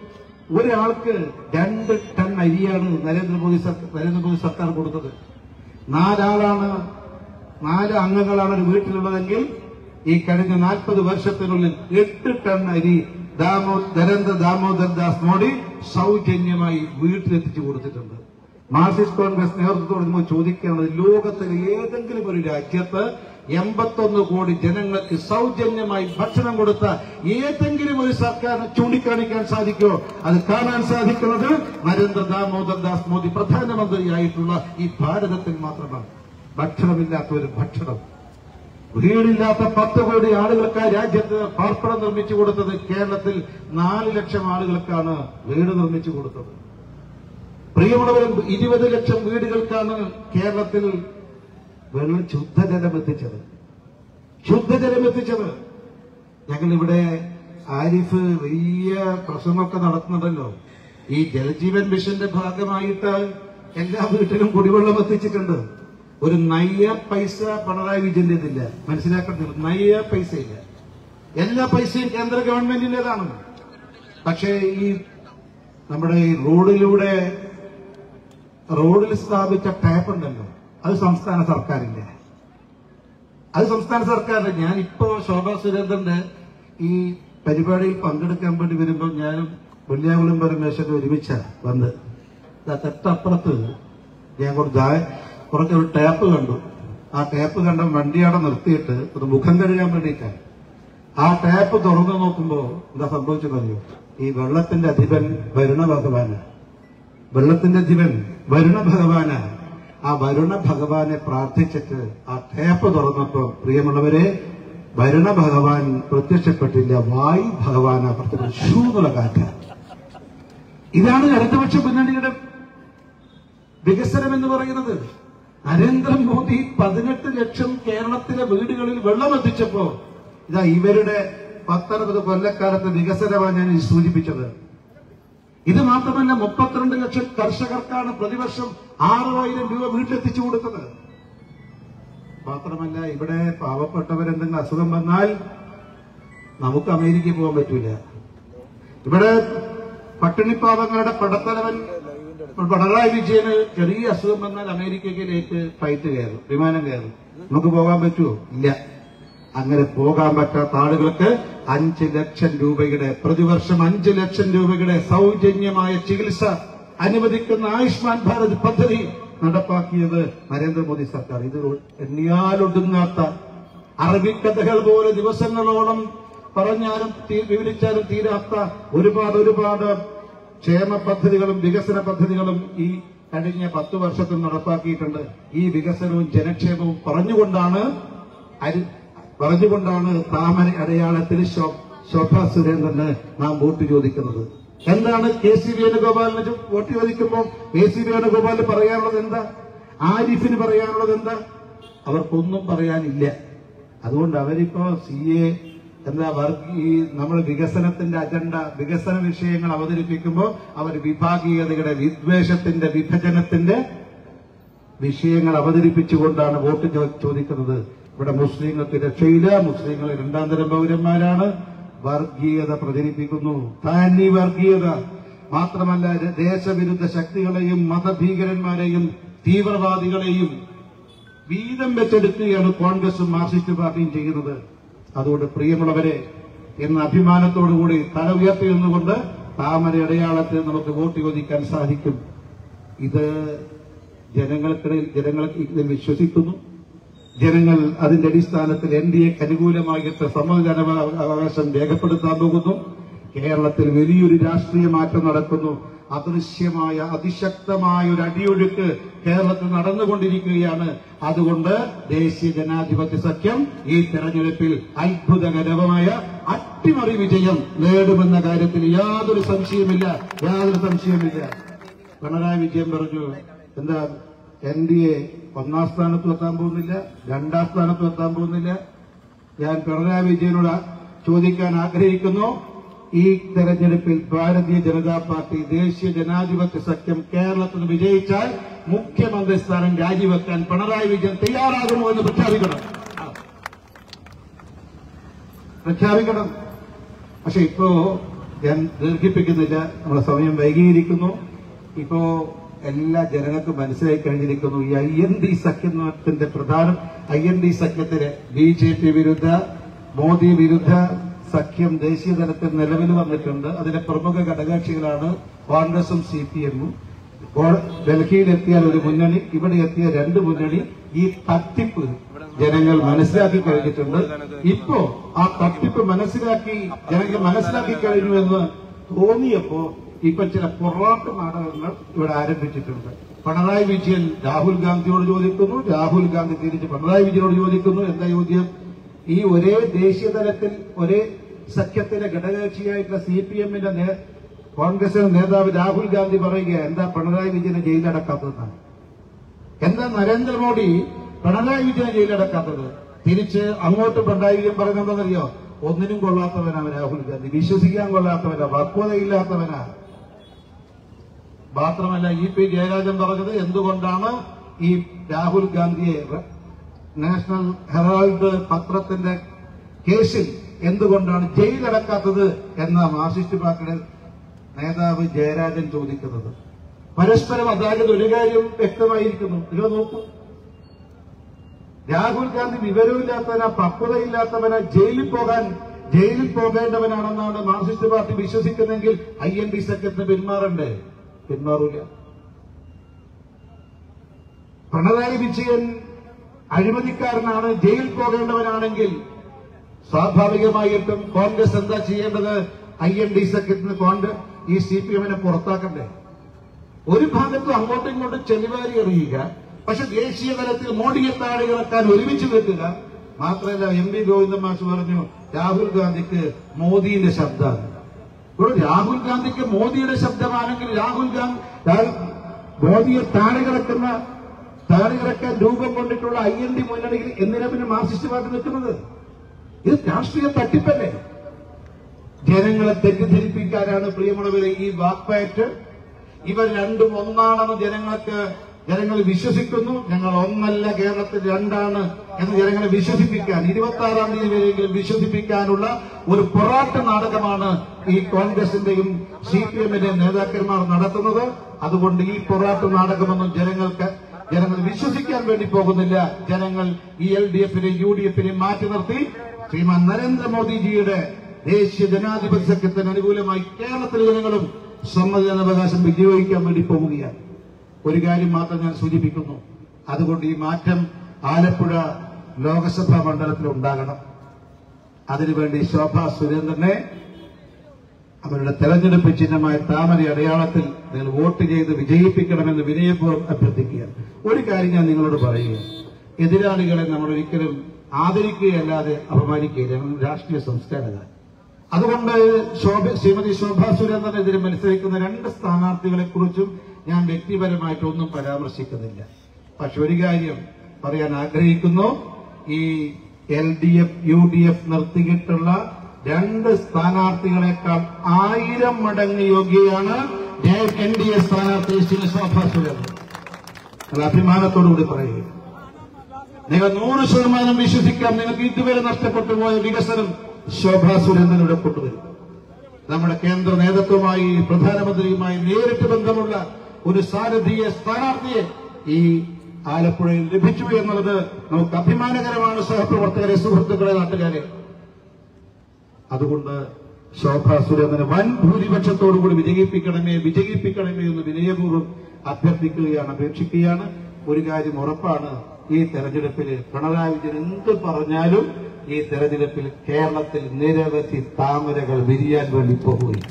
ഒരാൾക്ക് രണ്ട് ടൺ അരിയാണ് നരേന്ദ്രമോദി സർക്കാർ നരേന്ദ്രമോദി സർക്കാർ കൊടുത്തത് നാലാളാണ് നാല് അംഗങ്ങളാണ് ഒരു വീട്ടിലുള്ളതെങ്കിൽ ഈ കഴിഞ്ഞ നാൽപ്പത് വർഷത്തിനുള്ളിൽ എട്ട് ടൺ അരി ദാമോ നരേന്ദ്ര ദാമോദർ ദാസ് മോഡി സൗജന്യമായി വീട്ടിലെത്തിച്ചു കൊടുത്തിട്ടുണ്ട് മാർക്സിസ്റ്റ് കോൺഗ്രസ് നേതൃത്വത്തോട് നമ്മൾ ചോദിക്കുന്നത് ലോകത്തിലെ ഏതെങ്കിലും ഒരു രാജ്യത്ത് എൺപത്തൊന്ന് കോടി ജനങ്ങൾക്ക് സൗജന്യമായി ഭക്ഷണം കൊടുത്ത ഏതെങ്കിലും ഒരു സർക്കാരിനെ ചൂണ്ടിക്കാണിക്കാൻ സാധിക്കുമോ അത് കാണാൻ സാധിക്കുന്നത് നരേന്ദ്ര ദാമോദർ ദാസ് മോദി പ്രധാനമന്ത്രിയായിട്ടുള്ള ഈ ഭാരതത്തിൽ മാത്രമാണ് ഭക്ഷണമില്ലാത്ത ഒരു ഭക്ഷണം വീടില്ലാത്ത പത്ത് കോടി ആളുകൾക്ക് രാജ്യത്ത് പാർപ്പണം നിർമ്മിച്ചു കൊടുത്തത് കേരളത്തിൽ നാല് ലക്ഷം ആളുകൾക്കാണ് വീട് നിർമ്മിച്ചു കൊടുത്തത് പ്രിയമുള്ളവരും ഇരുപത് ലക്ഷം വീടുകൾക്കാണ് കേരളത്തിൽ വെള്ളം ശുദ്ധജലം എത്തിച്ചത് ശുദ്ധജലം എത്തിച്ചത് ഞങ്ങൾ ഇവിടെ ആരിഫ് വലിയ പ്രസംഗമൊക്കെ നടത്തുന്നുണ്ടല്ലോ ഈ ജലജീവൻ മിഷന്റെ ഭാഗമായിട്ട് എല്ലാ വീട്ടിലും കുടിവെള്ളം എത്തിച്ചിട്ടുണ്ട് ഒരു നയ്യ പൈസ പിണറായി വിജയന്റേതില്ല മനസ്സിലാക്കേണ്ടത് നയ്യ പൈസ ഇല്ല എല്ലാ പൈസയും കേന്ദ്ര ഗവൺമെന്റിന്റേതാണ് പക്ഷേ ഈ നമ്മുടെ ഈ റോഡിലൂടെ റോഡിൽ സ്ഥാപിച്ച ടാപ്പ് ഉണ്ടല്ലോ അത് സംസ്ഥാന സർക്കാരിന്റെ അത് സംസ്ഥാന സർക്കാരിന്റെ ഞാൻ ഇപ്പോ ശോഭാ സുരേന്ദ്രന്റെ ഈ പരിപാടിയിൽ പങ്കെടുക്കാൻ വേണ്ടി വരുമ്പോൾ ഞാനും വെള്ളിയാകുളം പരമേശ്വരൻ ഒരുമിച്ച വന്ന് ദാ തൊട്ടപ്പുറത്ത് ഞാൻ കുറച്ച് ദാ- കുറച്ച് ഒരു ടാപ്പ് കണ്ടു ആ ടാപ്പ് കണ്ട വണ്ടി അവിടെ നിർത്തിയിട്ട് ഒരു മുഖം കഴുകാൻ വേണ്ടിയിട്ടാണ് ആ ടാപ്പ് തുറന്നു നോക്കുമ്പോ എന്താ സംഭവിച്ചതറിയോ ഈ വെള്ളത്തിന്റെ അധിപൻ വരുണ ഭഗവാന് വെള്ളത്തിന്റെ അധിപൻ വരുണ ഭഗവാന് ആ വരുണ ഭഗവാനെ പ്രാർത്ഥിച്ചിട്ട് ആ ടാപ്പ് തുറന്നപ്പോ പ്രിയമുള്ളവരെ വരുണ ഭഗവാൻ പ്രത്യക്ഷപ്പെട്ടില്ല വായു ഭഗവാന് പ്രത്യക്ഷപ്പെട്ടു ഷൂ എന്നുള്ള കാറ്റ് ഇതാണ് ഇടതുപക്ഷ മുന്നണിയുടെ വികസനം എന്ന് പറയുന്നത് നരേന്ദ്രമോദി പതിനെട്ട് ലക്ഷം കേരളത്തിലെ വീടുകളിൽ വെള്ളം എത്തിച്ചപ്പോ ഇതാ ഇവരുടെ പത്തൊൻപത് കൊല്ലക്കാലത്തെ വികസനമാണ് ഞാൻ ഈ സൂചിപ്പിച്ചത് ഇത് മാത്രമല്ല മുപ്പത്തിരണ്ട് ലക്ഷം കർഷകർക്കാണ് പ്രതിവർഷം ആറായിരം രൂപ വീട്ടിലെത്തിച്ചു കൊടുത്തത് മാത്രമല്ല ഇവിടെ പാവപ്പെട്ടവരെന്തെങ്കിലും അസുഖം വന്നാൽ നമുക്ക് അമേരിക്കയിൽ പോകാൻ പറ്റൂല ഇവിടെ പട്ടിണിപ്പാവങ്ങളുടെ പടത്തലവൻ പിണറായി വിജയന് ചെറിയ അസുഖം വന്നാൽ അമേരിക്കയിലേക്ക് ഫ്ലൈറ്റ് കയറും വിമാനം കയറും നമുക്ക് പോകാൻ പറ്റുമോ ഇല്ല അങ്ങനെ പോകാൻ പറ്റാത്ത ആളുകൾക്ക് അഞ്ച് ലക്ഷം രൂപയുടെ പ്രതിവർഷം അഞ്ച് ലക്ഷം രൂപയുടെ സൗജന്യമായ ചികിത്സ അനുവദിക്കുന്ന ആയുഷ്മാൻ ഭാരത് പദ്ധതി നടപ്പാക്കിയത് നരേന്ദ്രമോദി സർക്കാർ ഇത് എണ്ണിയാലൊടുങ്ങാത്ത അറബിക്കഥകൾ പോലെ ദിവസങ്ങളോളം പറഞ്ഞാലും തീ- വിവരിച്ചാലും തീരാത്ത ഒരുപാട് ഒരുപാട് ക്ഷേമ പദ്ധതികളും വികസന പദ്ധതികളും ഈ കഴിഞ്ഞ പത്ത് വർഷത്തിൽ നടപ്പാക്കിയിട്ടുണ്ട് ഈ വികസനവും ജനക്ഷേമവും പറഞ്ഞുകൊണ്ടാണ് അരി പറഞ്ഞുകൊണ്ടാണ് താമര അടയാളത്തിൽ ശോ- ശോഭാ സുരേന്ദ്രന് നാം വോട്ട് ചോദിക്കുന്നത് എന്താണ് കെ സി വേണുഗോപാലിന് ചോ- വോട്ട് ചോദിക്കുമ്പോൾ കെ സി വേണുഗോപാലിന് പറയാനുള്ളത് എന്താ ആരിഫിന് പറയാനുള്ളത് എന്താ അവർക്കൊന്നും പറയാനില്ല അതുകൊണ്ട് അവരിപ്പോ സി എ എന്താ വർക്ക് ഈ നമ്മൾ വികസനത്തിന്റെ അജണ്ട വികസന വിഷയങ്ങൾ അവതരിപ്പിക്കുമ്പോൾ അവർ വിഭാഗീയതയുടെ വിദ്വേഷത്തിന്റെ വിഭജനത്തിന്റെ വിഷയങ്ങൾ അവതരിപ്പിച്ചുകൊണ്ടാണ് വോട്ട് ചോ- ചോദിക്കുന്നത് ഇവിടെ മുസ്ലിങ്ങൾക്ക് രക്ഷയില്ല മുസ്ലിങ്ങൾ രണ്ടാം തരം പൗരന്മാരാണ് വർഗീയത പ്രചരിപ്പിക്കുന്നു താനി വർഗീയത മാത്രമല്ല ര- ദേശവിരുദ്ധ ശക്തികളെയും മതഭീകരന്മാരെയും തീവ്രവാദികളെയും വീതം വെച്ചെടുക്കുകയാണ് കോൺഗ്രസും മാർക്സിസ്റ്റ് പാർട്ടിയും ചെയ്യുന്നത് അതുകൊണ്ട് പ്രിയമുള്ളവരെ എന്ന അഭിമാനത്തോടുകൂടി തല ഉയർത്തി നിന്നുകൊണ്ട് താമര അടയാളത്തിൽ നമുക്ക് വോട്ട് ചോദിക്കാൻ സാധിക്കും ഇത് ജനങ്ങൾക്കിടയിൽ ജനങ്ങൾ ഇതിൽ വിശ്വസിക്കുന്നു ജനങ്ങൾ അതിന്റെ അടിസ്ഥാനത്തിൽ എൻ ഡി എക്ക് അനുകൂലമായിട്ട് സമ്മതിദാനാവകാശം രേഖപ്പെടുത്താൻ പോകുന്നു കേരളത്തിൽ വലിയൊരു രാഷ്ട്രീയ മാറ്റം നടക്കുന്നു അദൃശ്യമായ അതിശക്തമായ ഒരു അടിയൊഴുക്ക് കേരളത്തിൽ നടന്നുകൊണ്ടിരിക്കുകയാണ് അതുകൊണ്ട് ദേശീയ ജനാധിപത്യ സഖ്യം ഈ തെരഞ്ഞെടുപ്പിൽ അത്ഭുതകരമായ അട്ടിമറി വിജയം നേടുമെന്ന കാര്യത്തിൽ യാതൊരു സംശയമില്ല യാതൊരു സംശയമില്ല പിണറായി വിജയൻ പറഞ്ഞു എന്താ എൻ ഡി എ ഒന്നാം സ്ഥാനത്ത് എത്താൻ പോകുന്നില്ല രണ്ടാം സ്ഥാനത്ത് എത്താൻ പോകുന്നില്ല ഞാൻ പിണറായി വിജയനോട് ചോദിക്കാൻ ആഗ്രഹിക്കുന്നു ഈ തെരഞ്ഞെടുപ്പിൽ ഭാരതീയ ജനതാ പാർട്ടി ദേശീയ ജനാധിപത്യ സഖ്യം കേരളത്തിൽ വിജയിച്ചാൽ മുഖ്യമന്ത്രി സ്ഥാനം രാജിവെക്കാൻ പിണറായി വിജയൻ തയ്യാറാകുമോ എന്ന് പ്രഖ്യാപിക്കണം പ്രഖ്യാപിക്കണം പക്ഷെ ഇപ്പോ ഞാൻ ദീർഘിപ്പിക്കുന്നില്ല നമ്മുടെ സമയം വൈകിയിരിക്കുന്നു ഇപ്പോ എല്ലാ ജനങ്ങൾക്കും മനസ്സിലായി കഴിഞ്ഞിരിക്കുന്നു ഈ ഐ എൻ ഡി സഖ്യത്തിന്റെ പ്രധാനം ഐ എൻ ഡി സഖ്യത്തിന് ബി ജെ പി വിരുദ്ധ മോദി വിരുദ്ധ സഖ്യം ദേശീയ തലത്തിൽ നിലവിൽ വന്നിട്ടുണ്ട് അതിലെ പ്രമുഖ ഘടകകക്ഷികളാണ് കോൺഗ്രസും സി പി എമ്മും ഡൽഹിയിൽ എത്തിയാൽ ഒരു മുന്നണി ഇവിടെ എത്തിയ രണ്ട് മുന്നണി ഈ തട്ടിപ്പ് ജനങ്ങൾ മനസ്സിലാക്കി കഴിഞ്ഞിട്ടുണ്ട് ഇപ്പോ ആ തട്ടിപ്പ് മനസ്സിലാക്കി ജനങ്ങൾ മനസ്സിലാക്കി കഴിഞ്ഞു എന്ന് തോന്നിയപ്പോ ഇപ്പൊ ചില പൊറാട്ട് നാടകങ്ങൾ ഇവിടെ ആരംഭിച്ചിട്ടുണ്ട് പിണറായി വിജയൻ രാഹുൽ ഗാന്ധിയോട് ചോദിക്കുന്നു രാഹുൽ ഗാന്ധി തിരിച്ച് പിണറായി വിജയനോട് ചോദിക്കുന്നു എന്താ ചോദ്യം ഈ ഒരേ ദേശീയ തലത്തിൽ ഒരേ സഖ്യത്തിലെ ഘടകകക്ഷിയായിട്ടുള്ള സി പി എമ്മിന്റെ കോൺഗ്രസിന്റെ നേതാവ് രാഹുൽ ഗാന്ധി പറയുക എന്താ പിണറായി വിജയനെ ജയിലടക്കാത്തതെന്നാണ് എന്താ നരേന്ദ്രമോദി പിണറായി വിജയനെ ജയിലടക്കാത്തത് തിരിച്ച് അങ്ങോട്ട് പിണറായി വിജയൻ പറയുന്നതെന്നറിയോ ഒന്നിനും കൊള്ളാത്തവനാണ് രാഹുൽ ഗാന്ധി വിശ്വസിക്കാൻ കൊള്ളാത്തവനാ പക്വതയില്ലാത്തവനാ മാത്രമല്ല ഇ പി ജയരാജൻ പറഞ്ഞത് എന്തുകൊണ്ടാണ് ഈ രാഹുൽ ഗാന്ധിയെ നാഷണൽ ഹെറാൾഡ് പത്രത്തിന്റെ കേസിൽ എന്തുകൊണ്ടാണ് ജയിലടക്കാത്തത് എന്ന മാർക്സിസ്റ്റ് പാർട്ടിയുടെ നേതാവ് ജയരാജൻ ചോദിക്കുന്നത് പരസ്പരം അതായത് ഒരു കാര്യം വ്യക്തമായിരിക്കുന്നു ഇത് നോക്കൂ രാഹുൽ ഗാന്ധി വിവരമില്ലാത്തവനാ പക്വതയില്ലാത്തവനാ ജയിലിൽ പോകാൻ ജയിലിൽ പോകേണ്ടവനാണെന്നാണ് മാർക്സിസ്റ്റ് പാർട്ടി വിശ്വസിക്കുന്നെങ്കിൽ ഐ എൻ ഡി സെക്രട്ടറി പിന്മാറണ്ടേ പിന്മാറൂല പിണറായി വിജയൻ അഴിമതിക്കാരനാണ് ജയിലിൽ പോകേണ്ടവനാണെങ്കിൽ സ്വാഭാവികമായിട്ടും കോൺഗ്രസ് എന്താ ചെയ്യേണ്ടത് I N D secretary Congress ഈ സി പി എമ്മിനെ പുറത്താക്കണ്ടേ ഒരു ഭാഗത്തും അങ്ങോട്ടും ഇങ്ങോട്ടും ചെളിവാരി എറിയുക പക്ഷെ ദേശീയ തലത്തിൽ മോഡിയെ താഴെ ഇറക്കാൻ ഒരുമിച്ച് നിൽക്കുക മാത്രമല്ല എം പി ഗോവിന്ദൻ മാഷ് പറഞ്ഞു രാഹുൽ ഗാന്ധിക്ക് മോദിയുടെ ശബ്ദമാണ് ഇവിടെ രാഹുൽ ഗാന്ധിക്ക് മോദിയുടെ ശബ്ദമാണെങ്കിൽ രാഹുൽ ഗാന്ധി രാഹുൽ- മോദിയെ താഴെ കിടക്കുന്ന താഴെ കിടക്കാൻ രൂപം കൊണ്ടിട്ടുള്ള ഐ എൻ ഡി മുന്നണിയിൽ എന്തിനാ പിന്നെ മാർക്സിസ്റ്റ് പാർട്ടി നിൽക്കുന്നത് ഇത് രാഷ്ട്രീയ തട്ടിപ്പല്ലേ ജനങ്ങളെ തെറ്റിദ്ധരിപ്പിക്കാനാണ് പ്രിയമുള്ളവരെ ഈ വാക്പയറ്റ് ഇവർ രണ്ടും ഒന്നാണെന്ന് ജനങ്ങൾക്ക് ജനങ്ങൾ വിശ്വസിക്കുന്നു ഞങ്ങൾ ഒന്നല്ല കേരളത്തിൽ രണ്ടാണ് എന്ന് ജനങ്ങളെ വിശ്വസിപ്പിക്കാൻ ഇരുപത്തി ആറാം തീയതി വരെയെങ്കിലും വിശ്വസിപ്പിക്കാനുള്ള ഒരു പൊറാട്ട നാടകമാണ് ഈ കോൺഗ്രസിന്റെയും സി പി എമ്മിന്റെയും നേതാക്കന്മാർ നടത്തുന്നത് അതുകൊണ്ട് ഈ പൊറാട്ട നാടകമൊന്നും ജനങ്ങൾക്ക് ജനങ്ങൾ വിശ്വസിക്കാൻ വേണ്ടി പോകുന്നില്ല ജനങ്ങൾ ഈ എൽ ഡി എഫിനെയും യു ഡി എഫിനെയും മാറ്റി നിർത്തി ശ്രീമാൻ നരേന്ദ്രമോദിജിയുടെ ദേശീയ ജനാധിപത്യ സഖ്യത്തിന് അനുകൂലമായി കേരളത്തിലെ ജനങ്ങളും സമ്മതിദാനാവകാശം വിനിയോഗിക്കാൻ വേണ്ടി പോവുകയാണ് ഒരു കാര്യം മാത്രം ഞാൻ സൂചിപ്പിക്കുന്നു അതുകൊണ്ട് ഈ മാറ്റം ആലപ്പുഴ ലോകസഭാ മണ്ഡലത്തിൽ ഉണ്ടാകണം അതിനുവേണ്ടി ശോഭാ സുരേന്ദ്രനെ അവരുടെ തെരഞ്ഞെടുപ്പ് ചിഹ്നമായ താമര അടയാളത്തിൽ നിങ്ങൾ വോട്ട് ചെയ്ത് വിജയിപ്പിക്കണമെന്ന് വിനയപൂർവ്വം അഭ്യർത്ഥിക്കുകയാണ് ഒരു കാര്യം ഞാൻ നിങ്ങളോട് പറയുക എതിരാളികളെ നമ്മൾ ഒരിക്കലും ആദരിക്കുകയല്ലാതെ അപമാനിക്കുകയില്ല ഞങ്ങൾ രാഷ്ട്രീയ സംസ്കാരമാണ് അതുകൊണ്ട് ശോഭ ശ്രീമതി ശോഭാ സുരേന്ദ്രനെതിരെ മത്സരിക്കുന്ന രണ്ട് സ്ഥാനാർത്ഥികളെ കുറിച്ചും ഞാൻ വ്യക്തിപരമായിട്ടൊന്നും പരാമർശിക്കുന്നില്ല പക്ഷെ ഒരു കാര്യം പറയാൻ ആഗ്രഹിക്കുന്നു ഈ L D F U D F നിർത്തിയിട്ടുള്ള രണ്ട് സ്ഥാനാർത്ഥികളെക്കാൾ ആയിരം മടങ്ങ് യോഗ്യയാണ് എൻ ഡി എ സ്ഥാനാർത്ഥി ശ്രീ ശോഭാ സുരേന്ദ്രൻ അത് അഭിമാനത്തോടുകൂടി പറയുക നിങ്ങൾ നൂറ് ശതമാനം വിശ്വസിക്കാം നിങ്ങൾക്ക് ഇതുവരെ നഷ്ടപ്പെട്ടു പോയ വികസനം ശോഭാ സുരേന്ദ്രൻ ഇവിടെ കൊണ്ടുവരും നമ്മുടെ കേന്ദ്ര നേതൃത്വമായി പ്രധാനമന്ത്രിയുമായി നേരിട്ട് ബന്ധമുള്ള ഒരു സാരഥിയെ സ്ഥാനാർത്ഥിയെ ഈ ആലപ്പുഴയിൽ ലഭിച്ചു എന്നുള്ളത് നമുക്ക് അഭിമാനകരമാണ് സഹപ്രവർത്തകരെ സുഹൃത്തുക്കളെ നാട്ടുകാരെ അതുകൊണ്ട് ശോഭാ സുരേന്ദ്രനെ വൻ ഭൂരിപക്ഷത്തോടുകൂടി വിജയിപ്പിക്കണമേ വിജയിപ്പിക്കണമേ എന്ന് വിനയപൂർവ്വം അഭ്യർത്ഥിക്കുകയാണ് അപേക്ഷിക്കുകയാണ് ഒരു കാര്യം ഉറപ്പാണ് ഈ തെരഞ്ഞെടുപ്പിൽ പിണറായി വിജയൻ എന്ത് പറഞ്ഞാലും ഈ തെരഞ്ഞെടുപ്പിൽ കേരളത്തിൽ നിരവധി താമരകൾ വിരിയാൻ വേണ്ടി പോവുകയാണ്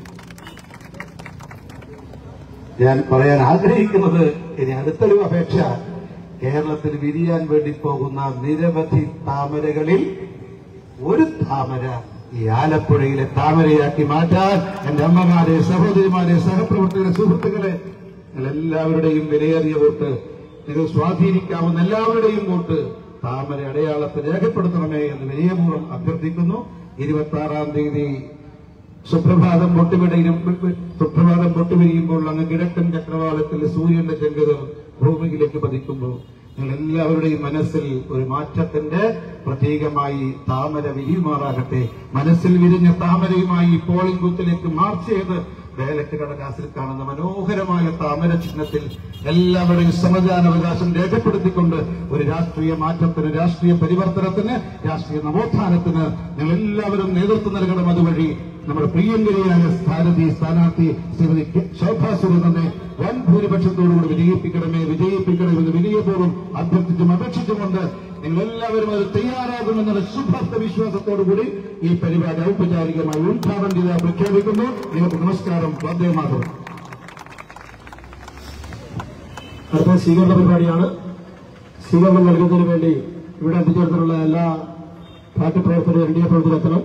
ഞാൻ പറയാൻ ആഗ്രഹിക്കുന്നത് ഇനി അടുത്തൊരു അപേക്ഷ കേരളത്തിൽ വിരിയാൻ വേണ്ടി പോകുന്ന നിരവധി താമരകളിൽ ഒരു താമര ഈ ആലപ്പുഴയിലെ താമരയാക്കി മാറ്റാൻ എന്റെ അമ്മമാരെ സഹോദരിമാരെ സഹപ്രവർത്തകരെ സുഹൃത്തുക്കളെ നിങ്ങൾ എല്ലാവരുടെയും വിലയേറിയ വോട്ട് നിങ്ങൾ സ്വാധീനിക്കാവുന്ന എല്ലാവരുടെയും വോട്ട് താമര അടയാളത്തിൽ രേഖപ്പെടുത്തണമേ എന്ന് വിനയപൂർവ്വം അഭ്യർത്ഥിക്കുന്നു ഇരുപത്തി ആറാം തീയതി സുപ്രഭാതം പൊട്ടുവിടയിലും സുപ്രഭാതം പൊട്ടുവിരിയുമ്പോൾ അങ്ങ് കിഴക്കൻ ചക്രവാളത്തിൽ സൂര്യന്റെ ചെങ്കതം ഭൂമിയിലേക്ക് പതിക്കുമ്പോൾ നിങ്ങൾ എല്ലാവരുടെയും മനസ്സിൽ ഒരു മാറ്റത്തിന്റെ പ്രതീകമായി താമര വിരിയുമാറാകട്ടെ മനസ്സിൽ വിരിഞ്ഞ താമരയുമായി പോളിംഗ് ബൂത്തിലേക്ക് മാർച്ച് ചെയ്ത് വേലക്ക് കടലാസിൽ കാണുന്ന മനോഹരമായ താമര ചിഹ്നത്തിൽ എല്ലാവരുടെയും സമ്മതിദാനാവകാശം രേഖപ്പെടുത്തിക്കൊണ്ട് ഒരു രാഷ്ട്രീയ മാറ്റത്തിന് രാഷ്ട്രീയ പരിവർത്തനത്തിന് രാഷ്ട്രീയ നവോത്ഥാനത്തിന് നിങ്ങൾ എല്ലാവരും നേതൃത്വം നൽകണം അതുവഴി നമ്മുടെ പ്രിയങ്കരിയായ സ്ഥാനതി സ്ഥാനാർത്ഥി ശ്രീമതി കെ- ശോഭാ സുരേന്ദ്രനെ വൻ ഭൂരിപക്ഷത്തോടുകൂടി വിജയിപ്പിക്കണമേ വിജയിപ്പിക്കണമെന്ന് വിനയപൂർവ്വം അഭ്യർത്ഥിച്ചും അപേക്ഷിച്ചുകൊണ്ട് നിങ്ങൾ എല്ലാവരും അത് തയ്യാറാകുമെന്നുള്ള ശുഭാപ്ത വിശ്വാസത്തോടുകൂടി ഈ പരിപാടി ഔപചാരികമായി ഉദ്ഘാടനം ചെയ്ത് പ്രഖ്യാപിക്കുന്നു നിങ്ങൾക്ക് നമസ്കാരം വന്ദേ മാതരം അടുത്ത സ്വീകരണ പരിപാടിയാണ് സ്വീകരണം നൽകുന്നതിന് വേണ്ടി ഇവിടെ എത്തിച്ചേർന്നിട്ടുള്ള എല്ലാ പാർട്ടി പ്രവർത്തകരും എൻ ഡി എ പ്രവർത്തനത്തിലും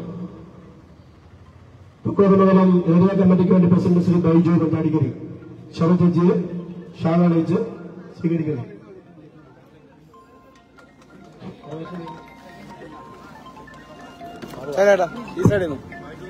തുക്കോപനഗരം ഏരിയ കമ്മിറ്റിക്ക് വേണ്ടി പ്രസിഡന്റ് ശ്രീ ബൈജു കൊണ്ടാടിക്കരി ശവചേച്ചിയെ ഷാളണിച്ച് സ്വീകരിക്കുന്നു ചേട്ടാ ഈ സൈഡിൽ നിന്ന്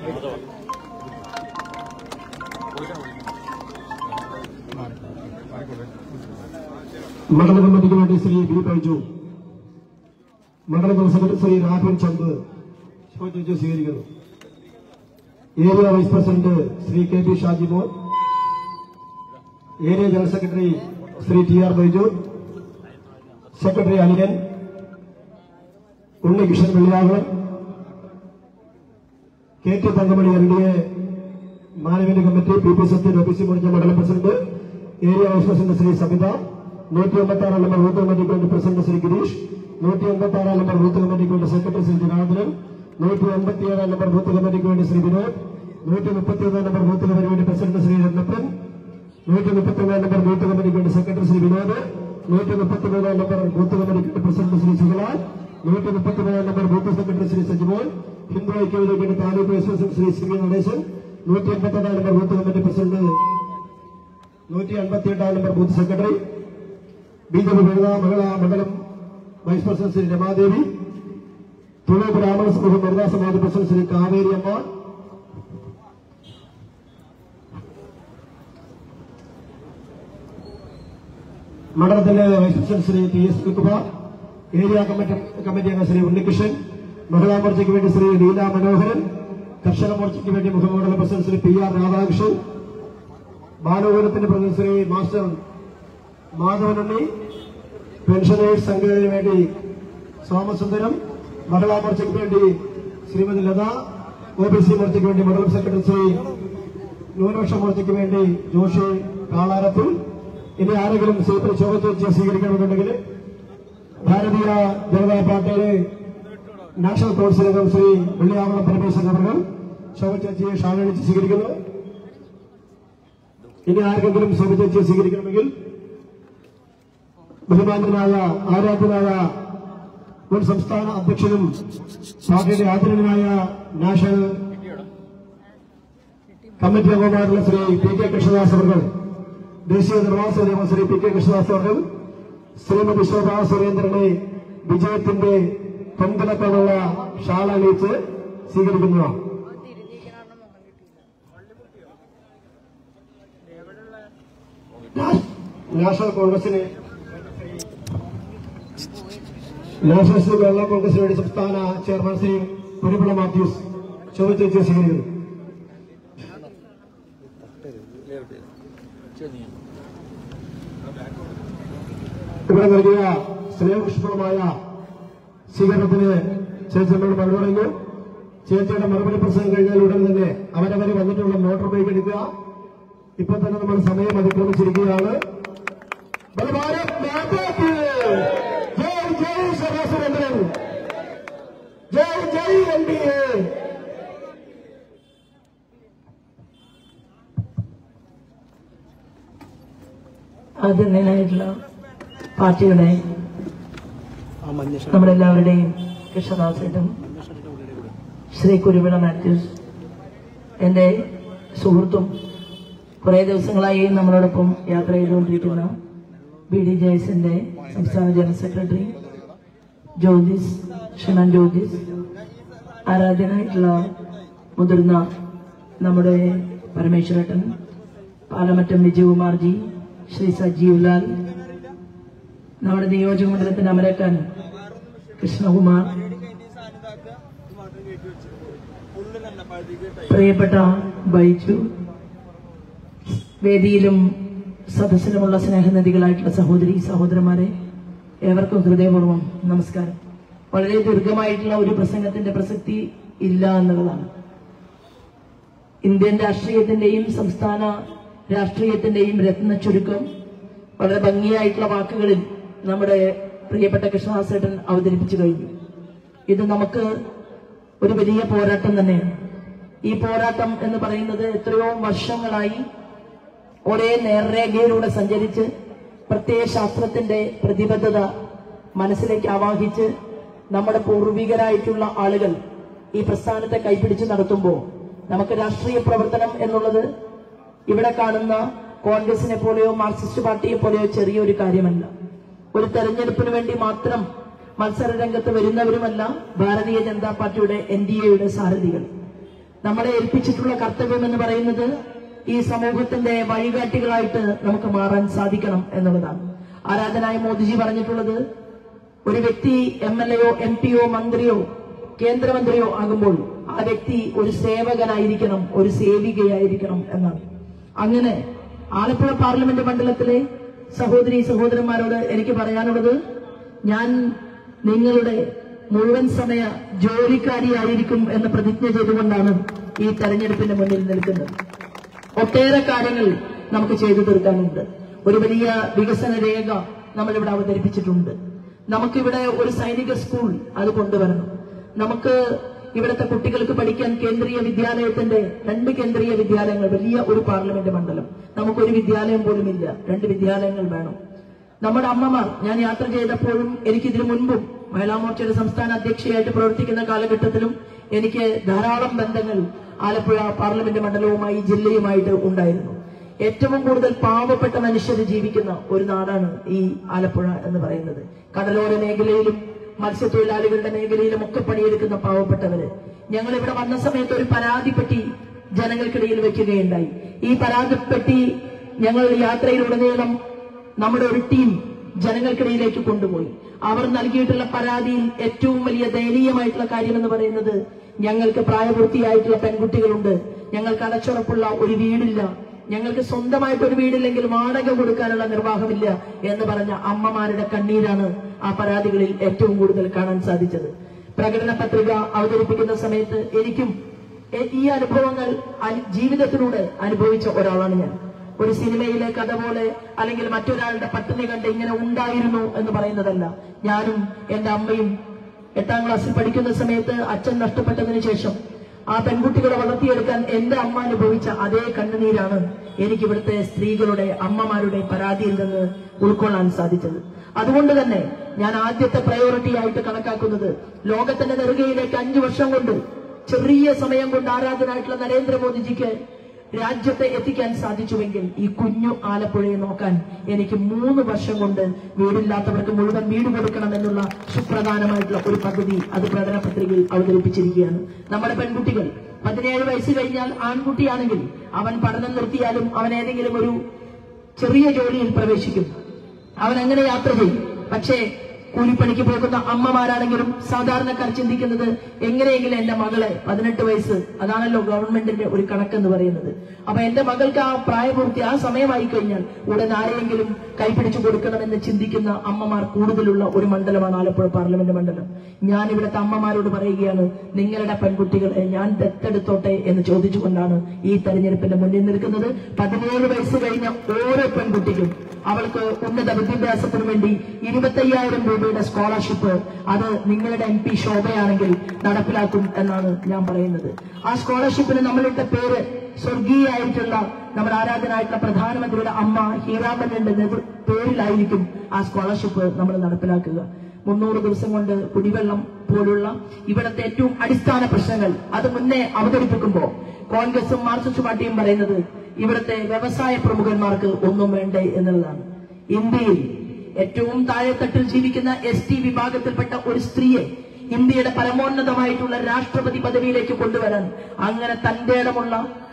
മണ്ഡല കമ്മിറ്റിക്ക് വേണ്ടി ശ്രീ ബി ബൈജു മണ്ഡല പ്രസിഡന്റ് ശ്രീ രാഘവൻ ചന്ദ് ശവചേച്ചിയെ സ്വീകരിക്കുന്നു area vice president Shri K P Shajimon area general secretary Shri T R Baiju secretary അനിയൻ Unnikrishnan Velliyakulam K T Thankamani N D A management committee P P Sathyan O P C മോർച്ച മണ്ഡലം president area vice president Shri Sabitha നൂറ്റി ഒമ്പത്തി ആറാം നമ്പർ ബൂത്ത് കമ്മിറ്റിക്ക് വേണ്ടി പ്രസിഡന്റ് ശ്രീ ഗിരീഷ് നൂറ്റി ഒമ്പത്തി ആറാം നമ്പർ ബൂത്ത് കമ്മിറ്റിക്ക് വേണ്ടി സെക്രട്ടറി ശ്രീ ജനാർദ്ദനൻ നൂറ്റി ഒമ്പത്തിയേഴാം നമ്പർ ബൂത്ത് കമ്മിറ്റിക്ക് വേണ്ടി ശ്രീ വിനോദ് നൂറ്റി മുപ്പത്തിയൊന്നാം നമ്പർ ബൂത്ത് കമ്മിറ്റിക്ക് വേണ്ടി പ്രസിഡന്റ് ശ്രീ രത്നപ്പൻ നൂറ്റി മുപ്പത്തിയൊന്നാം നമ്പർ ബൂത്ത് കമ്മിറ്റിക്ക് വേണ്ടി സെക്രട്ടറി ശ്രീ വിനോദ് നൂറ്റി മുപ്പത്തിമൂന്നാം നമ്പർ ബൂത്ത് കമ്മിറ്റിക്ക് വേണ്ടി പ്രസിഡന്റ് ശ്രീ സുഗലാൽ നൂറ്റി മുപ്പത്തിമൂന്നാം number booth secretary Shri Sajimon Hindu ഐക്യവേദിക്ക് വേണ്ടി താലൂക്ക് വൈസ് പ്രസിഡന്റ് ശ്രീ ശ്രീ നടേശൻ നൂറ്റി എൺപത്തൊന്നാം നമ്പർ ബൂത്ത് കമ്മിറ്റി പ്രസിഡന്റ് നൂറ്റി അൻപത്തിയെട്ടാം number booth secretary B J P വനിതാ മഹിളാ മണ്ഡലം വൈസ് പ്രസിഡന്റ് ശ്രീ രമാദേവി തുണൈ ബ്രാഹ്മണ സമൂഹം വനിതാ സമാജ പ്രസിഡന്റ് ശ്രീ കാവേരി അമ്മ മണ്ഡലത്തിലെ vice president Shri T S Kumar area committee committee അംഗം ശ്രീ ഉണ്ണികൃഷ്ണൻ മഹിളാ മോർച്ചയ്ക്ക് വേണ്ടി ശ്രീ ലീല മനോഹരൻ കർഷക മോർച്ചയ്ക്ക് വേണ്ടി മുഖമണ്ഡല president Shri P R Radhakrishnan ബാലഗോരത്തിന്റെ പ്രതിനിധി ശ്രീ മാസ്റ്റർ മാധവനുണ്ണി പെൻഷനേഴ്സ് സംഘടനയ്ക്ക് വേണ്ടി സോമസുന്ദരം മഹിളാ മോർച്ചയ്ക്ക് വേണ്ടി Shrimati Latha O B C മോർച്ചയ്ക്ക് വേണ്ടി മണ്ഡലം സെക്രട്ടറി ശ്രീ ന്യൂനപക്ഷ മോർച്ചയ്ക്ക് വേണ്ടി ജോഷി കാളാരത്തിൽ ഇനി ആരെങ്കിലും സീറ്റിൽ ചോദിച്ച് സ്വീകരിക്കണമെന്നുണ്ടെങ്കിൽ ഭാരതീയ ജനതാ പാർട്ടിയിലെ നാഷണൽ കൌൺസിൽ അംഗം ശ്രീ വെള്ളിയാവളം പരമേശ്വരൻ അവർ ശോഭചേച്ചിയെ ഷാളണിച്ച് സ്വീകരിക്കുന്നു ഇനി ആർക്കെങ്കിലും ശോഭചേച്ചിയെ സ്വീകരിക്കണമെങ്കിൽ ബഹുമാന്യനായ ആരാധ്യനായ മുൻ സംസ്ഥാന അധ്യക്ഷനും പാർട്ടിയുടെ ആദരണീയനായ നാഷണൽ കമ്മിറ്റി അംഗമായിട്ടുള്ള ശ്രീ പി കെ കൃഷ്ണദാസ് അവർ ദേശീയ നിർവാഹക നിയമം ശ്രീ പി കെ കൃഷ്ണദാസ് അവർ ശ്രീമതി ശോഭാ സുരേന്ദ്രനെ വിജയത്തിന്റെ പിന്തുണക്കാനുള്ള ഷാൾ അണിയിച്ച് സ്വീകരിക്കുന്നതാണ് നാഷണൽ കോൺഗ്രസിന് നാഷണലിസ്റ്റ് കേരള കോൺഗ്രസിന് വേണ്ടി സംസ്ഥാന ചെയർമാൻ ശ്രീ കുരുവിള മാത്യൂസ് ചോദിച്ചു സ്വീകരിക്കുന്നു ഇവിടെ നൽകിയ സ്നേഹപുഷ്പമായ സ്വീകരണത്തിന് ചേച്ചിയോട് മറുപടി പറയുന്നു ചേച്ചിയുടെ മറുപടി പ്രസംഗം കഴിഞ്ഞാൽ ഉടൻ തന്നെ അവരവര് വന്നിട്ടുള്ള മോട്ടോർ ബൈക്ക് എടുക്കുക ഇപ്പൊ തന്നെ നമ്മൾ സമയം അതിക്രമിച്ചിരിക്കുകയാണ് ബലഭാരത് മാതാക്ക് ജയ് ജയ് സദാസുരേന്ദ്രൻ ജയ് ജയ് എൻ ഡി എ ആദരണീയനായിട്ടുള്ള പാർട്ടിയുടെ നമ്മുടെ എല്ലാവരുടെയും കൃഷ്ണദാസേട്ടൻ ശ്രീ കുരുവിള മാത്യൂസ് എന്റെ സുഹൃത്തും കുറെ ദിവസങ്ങളായി നമ്മളോടൊപ്പം യാത്ര ചെയ്തുകൊണ്ടിരിക്കുന്ന ബി ഡി ജെ എസിന്റെ സംസ്ഥാന ജനറൽ സെക്രട്ടറി ജ്യോതിസ് ഷിമൻ ജ്യോതിസ് ആരാധ്യനായിട്ടുള്ള മുതിർന്ന നമ്മുടെ പരമേശ്വരട്ടൻ പാലമറ്റം വിജയകുമാർജി ശ്രീ സജീവ് ലാൽ നമ്മുടെ നിയോജക മണ്ഡലത്തിന്റെ അമരക്കാൻ കൃഷ്ണകുമാർ പ്രിയപ്പെട്ട ബൈജു വേദിയിലും സദസ്സിലുമുള്ള സ്നേഹനദികളായിട്ടുള്ള സഹോദരി സഹോദരന്മാരെ ഏവർക്കും ഹൃദയപൂർവ്വം നമസ്കാരം വളരെ ദീർഘമായിട്ടുള്ള ഒരു പ്രസംഗത്തിന്റെ പ്രസക്തി ഇല്ല എന്നുള്ളതാണ് ഇന്ത്യൻ രാഷ്ട്രീയത്തിന്റെയും സംസ്ഥാന രാഷ്ട്രീയത്തിന്റെയും രത്ന ചുരുക്കം വളരെ ഭംഗിയായിട്ടുള്ള വാക്കുകളിൽ നമ്മുടെ പ്രിയപ്പെട്ട കൃഷ്ണദാസേട്ടൻ അവതരിപ്പിച്ചു കഴിഞ്ഞു ഇത് നമുക്ക് ഒരു വലിയ പോരാട്ടം തന്നെയാണ് ഈ പോരാട്ടം എന്ന് പറയുന്നത് എത്രയോ വർഷങ്ങളായി ഒരേ നേർരേഖയിലൂടെ സഞ്ചരിച്ച് പ്രത്യയ ശാസ്ത്രത്തിന്റെ പ്രതിബദ്ധത മനസ്സിലേക്ക് ആവാഹിച്ച് നമ്മുടെ പൂർവികരായിട്ടുള്ള ആളുകൾ ഈ പ്രസ്ഥാനത്തെ കൈപിടിച്ച് നടത്തുമ്പോൾ നമുക്ക് രാഷ്ട്രീയ പ്രവർത്തനം എന്നുള്ളത് ഇവിടെ കാണുന്ന കോൺഗ്രസിനെ പോലെയോ മാർക്സിസ്റ്റ് പാർട്ടിയെ പോലെയോ ചെറിയൊരു കാര്യമല്ല ഒരു തെരഞ്ഞെടുപ്പിന് വേണ്ടി മാത്രം മത്സര രംഗത്ത് വരുന്നവരുമല്ല ഭാരതീയ ജനതാ പാർട്ടിയുടെ എൻ ഡി എയുടെ സാരഥികൾ നമ്മളെ ഏൽപ്പിച്ചിട്ടുള്ള കർത്തവ്യം എന്ന് പറയുന്നത് ഈ സമൂഹത്തിന്റെ വഴികാട്ടികളായിട്ട് നമുക്ക് മാറാൻ സാധിക്കണം എന്നുള്ളതാണ് ആരാധനായ മോദിജി പറഞ്ഞിട്ടുള്ളത് ഒരു വ്യക്തി എം എൽ എയോ എം പിയോ മന്ത്രിയോ കേന്ദ്രമന്ത്രിയോ ആകുമ്പോൾ ആ വ്യക്തി ഒരു സേവകനായിരിക്കണം ഒരു സേവികയായിരിക്കണം എന്നാണ് അങ്ങനെ ആലപ്പുഴ പാർലമെന്റ് മണ്ഡലത്തിലെ സഹോദരി സഹോദരന്മാരോട് എനിക്ക് പറയാനുള്ളത് ഞാൻ നിങ്ങളുടെ മുഴുവൻ സമയ ജോലിക്കാരിയായിരിക്കും എന്ന് പ്രതിജ്ഞ ചെയ്തുകൊണ്ടാണ് ഈ തെരഞ്ഞെടുപ്പിന്റെ മുന്നിൽ നിൽക്കുന്നത് ഒട്ടേറെ കാര്യങ്ങൾ നമുക്ക് ചെയ്തു തീർക്കാനുണ്ട് ഒരു വലിയ വികസന രേഖ നമ്മളിവിടെ അവതരിപ്പിച്ചിട്ടുണ്ട് നമുക്കിവിടെ ഒരു സൈനിക സ്കൂൾ അത് കൊണ്ടുവരണം നമുക്ക് ഇവിടുത്തെ കുട്ടികൾക്ക് പഠിക്കാൻ കേന്ദ്രീയ വിദ്യാലയത്തിന്റെ രണ്ട് കേന്ദ്രീയ വിദ്യാലയങ്ങൾ വലിയ ഒരു പാർലമെന്റ് മണ്ഡലം നമുക്കൊരു വിദ്യാലയം പോലും ഇല്ല രണ്ട് വിദ്യാലയങ്ങൾ വേണം നമ്മുടെ അമ്മമാർ ഞാൻ യാത്ര ചെയ്തപ്പോഴും എനിക്ക് ഇതിനു മുൻപും മഹിളാ മോർച്ചയുടെ സംസ്ഥാന അധ്യക്ഷയായിട്ട് പ്രവർത്തിക്കുന്ന കാലഘട്ടത്തിലും എനിക്ക് ധാരാളം ബന്ധങ്ങൾ ആലപ്പുഴ പാർലമെന്റ് മണ്ഡലവുമായി ജില്ലയുമായിട്ട് ഉണ്ടായിരുന്നു ഏറ്റവും കൂടുതൽ പാവപ്പെട്ട മനുഷ്യർ ജീവിക്കുന്ന ഒരു നാടാണ് ഈ ആലപ്പുഴ എന്ന് പറയുന്നത് കടലോര മേഖലയിലും മത്സ്യത്തൊഴിലാളികളുടെ മേഖലയിലും ഒക്കെ പണിയെടുക്കുന്ന പാവപ്പെട്ടവര് ഞങ്ങൾ ഇവിടെ വന്ന സമയത്ത് ഒരു പരാതിപ്പെട്ടി ജനങ്ങൾക്കിടയിൽ വെക്കുകയുണ്ടായി ഈ പരാതിപ്പെട്ടി ഞങ്ങൾ യാത്രയിലുടനീളം നമ്മുടെ ഒരു ടീം ജനങ്ങൾക്കിടയിലേക്ക് കൊണ്ടുപോയി അവർ നൽകിയിട്ടുള്ള പരാതിയിൽ ഏറ്റവും വലിയ ദയനീയമായിട്ടുള്ള കാര്യം എന്ന് പറയുന്നത് ഞങ്ങൾക്ക് പ്രായപൂർത്തിയായിട്ടുള്ള പെൺകുട്ടികളുണ്ട് ഞങ്ങൾക്ക് അടച്ചുറപ്പുള്ള ഒരു വീടില്ല ഞങ്ങൾക്ക് സ്വന്തമായിട്ട് ഒരു വീടില്ലെങ്കിൽ വാടക കൊടുക്കാനുള്ള നിർവാഹമില്ല എന്ന് പറഞ്ഞ അമ്മമാരുടെ കണ്ണീരാണ് ആ പരാതികളിൽ ഏറ്റവും കൂടുതൽ കാണാൻ സാധിച്ചത് പ്രകടന പത്രിക അവതരിപ്പിക്കുന്ന സമയത്ത് എനിക്കും എ- ഈ അനുഭവങ്ങൾ അന- ജീവിതത്തിലൂടെ അനുഭവിച്ച ഒരാളാണ് ഞാൻ ഒരു സിനിമയിലെ കഥ പോലെ അല്ലെങ്കിൽ മറ്റൊരാളുടെ പട്ടിണി കണ്ട് ഇങ്ങനെ ഉണ്ടായിരുന്നു എന്ന് പറയുന്നതല്ല ഞാനും എന്റെ അമ്മയും എട്ടാം ക്ലാസ്സിൽ പഠിക്കുന്ന സമയത്ത് അച്ഛൻ നഷ്ടപ്പെട്ടതിന് ശേഷം ആ പെൺകുട്ടികളെ വളർത്തിയെടുക്കാൻ എന്റെ അമ്മ അനുഭവിച്ച അതേ കണ്ണുനീരാണ് എനിക്ക് ഇവിടുത്തെ സ്ത്രീകളുടെ അമ്മമാരുടെ പരാതിയിൽ നിന്ന് ഉൾക്കൊള്ളാൻ സാധിച്ചത് അതുകൊണ്ട് തന്നെ ഞാൻ ആദ്യത്തെ പ്രയോറിറ്റി ആയിട്ട് കണക്കാക്കുന്നത് ലോകത്തിന്റെ നെറുകയിലേക്ക് അഞ്ചു വർഷം കൊണ്ട് ചെറിയ സമയം കൊണ്ട് ആരാധനായിട്ടുള്ള നരേന്ദ്രമോദിജിക്ക് രാജ്യത്തെ എത്തിക്കാൻ സാധിച്ചുവെങ്കിൽ ഈ കുഞ്ഞു ആലപ്പുഴയെ നോക്കാൻ എനിക്ക് മൂന്ന് വർഷം കൊണ്ട് വീടില്ലാത്തവർക്ക് മുഴുവൻ വീട് കൊടുക്കണം എന്നുള്ള സുപ്രധാനമായിട്ടുള്ള ഒരു പദ്ധതി അത് പ്രകടന പത്രികയിൽ അവതരിപ്പിച്ചിരിക്കുകയാണ് നമ്മുടെ പെൺകുട്ടികൾ പതിനേഴ് വയസ്സ് കഴിഞ്ഞാൽ ആൺകുട്ടിയാണെങ്കിൽ അവൻ പഠനം നിർത്തിയാലും അവൻ ഏതെങ്കിലും ഒരു ചെറിയ ജോലിയിൽ പ്രവേശിക്കും അവൻ അങ്ങനെ യാത്ര ചെയ്യും പക്ഷേ കൂലിപ്പണിക്ക് പോകുന്ന അമ്മമാരാണെങ്കിലും സാധാരണക്കാർ ചിന്തിക്കുന്നത് എങ്ങനെയെങ്കിലും എന്റെ മകളെ പതിനെട്ട് വയസ്സ് അതാണല്ലോ ഗവൺമെന്റിന്റെ ഒരു കണക്കെന്ന് പറയുന്നത് അപ്പൊ എന്റെ മകൾക്ക് ആ പ്രായപൂർത്തി ആ സമയമായി കഴിഞ്ഞാൽ ഉടൻ ആരെയെങ്കിലും കൈപിടിച്ചു കൊടുക്കണമെന്ന് ചിന്തിക്കുന്ന അമ്മമാർ കൂടുതലുള്ള ഒരു മണ്ഡലമാണ് ആലപ്പുഴ പാർലമെന്റ് മണ്ഡലം ഞാൻ ഇവിടുത്തെ അമ്മമാരോട് പറയുകയാണ് നിങ്ങളുടെ പെൺകുട്ടികളെ ഞാൻ ദത്തെടുത്തോട്ടെ എന്ന് ചോദിച്ചുകൊണ്ടാണ് ഈ തെരഞ്ഞെടുപ്പിന്റെ മുന്നിൽ നിൽക്കുന്നത് പതിനേഴ് വയസ്സ് കഴിഞ്ഞ ഓരോ പെൺകുട്ടിക്കും അവൾക്ക് ഉന്നത വിദ്യാഭ്യാസത്തിന് വേണ്ടി ഇരുപത്തയ്യായിരം രൂപയുടെ സ്കോളർഷിപ്പ് അത് നിങ്ങളുടെ എം പി ശോഭയാണെങ്കിൽ നടപ്പിലാക്കും എന്നാണ് ഞാൻ പറയുന്നത് ആ സ്കോളർഷിപ്പിന് നമ്മളിട്ട പേര് സ്വർഗീയായിട്ടുള്ള നമ്മുടെ ആരാധനായിട്ടുള്ള പ്രധാനമന്ത്രിയുടെ അമ്മ ഹീരാമന്റെ നേതൃ പേരിലായിരിക്കും ആ സ്കോളർഷിപ്പ് നമ്മൾ നടപ്പിലാക്കുക മുന്നൂറ് ദിവസം കൊണ്ട് കുടിവെള്ളം പോലുള്ള ഇവിടുത്തെ ഏറ്റവും അടിസ്ഥാന പ്രശ്നങ്ങൾ അത് മുന്നേ അവതരിപ്പിക്കുമ്പോൾ കോൺഗ്രസും മാർക്സിസ്റ്റ് പാർട്ടിയും പറയുന്നത് ഇവിടുത്തെ വ്യവസായ പ്രമുഖന്മാർക്ക് ഒന്നും വേണ്ടേ എന്നുള്ളതാണ് ഇന്ത്യയിൽ ഏറ്റവും താഴെത്തട്ടിൽ ജീവിക്കുന്ന എസ് ടി വിഭാഗത്തിൽപ്പെട്ട ഒരു സ്ത്രീയെ ഇന്ത്യയുടെ പരമോന്നതമായിട്ടുള്ള രാഷ്ട്രപതി പദവിയിലേക്ക് കൊണ്ടുവരാൻ അങ്ങനെ തന്റെ ഇടമുള്ള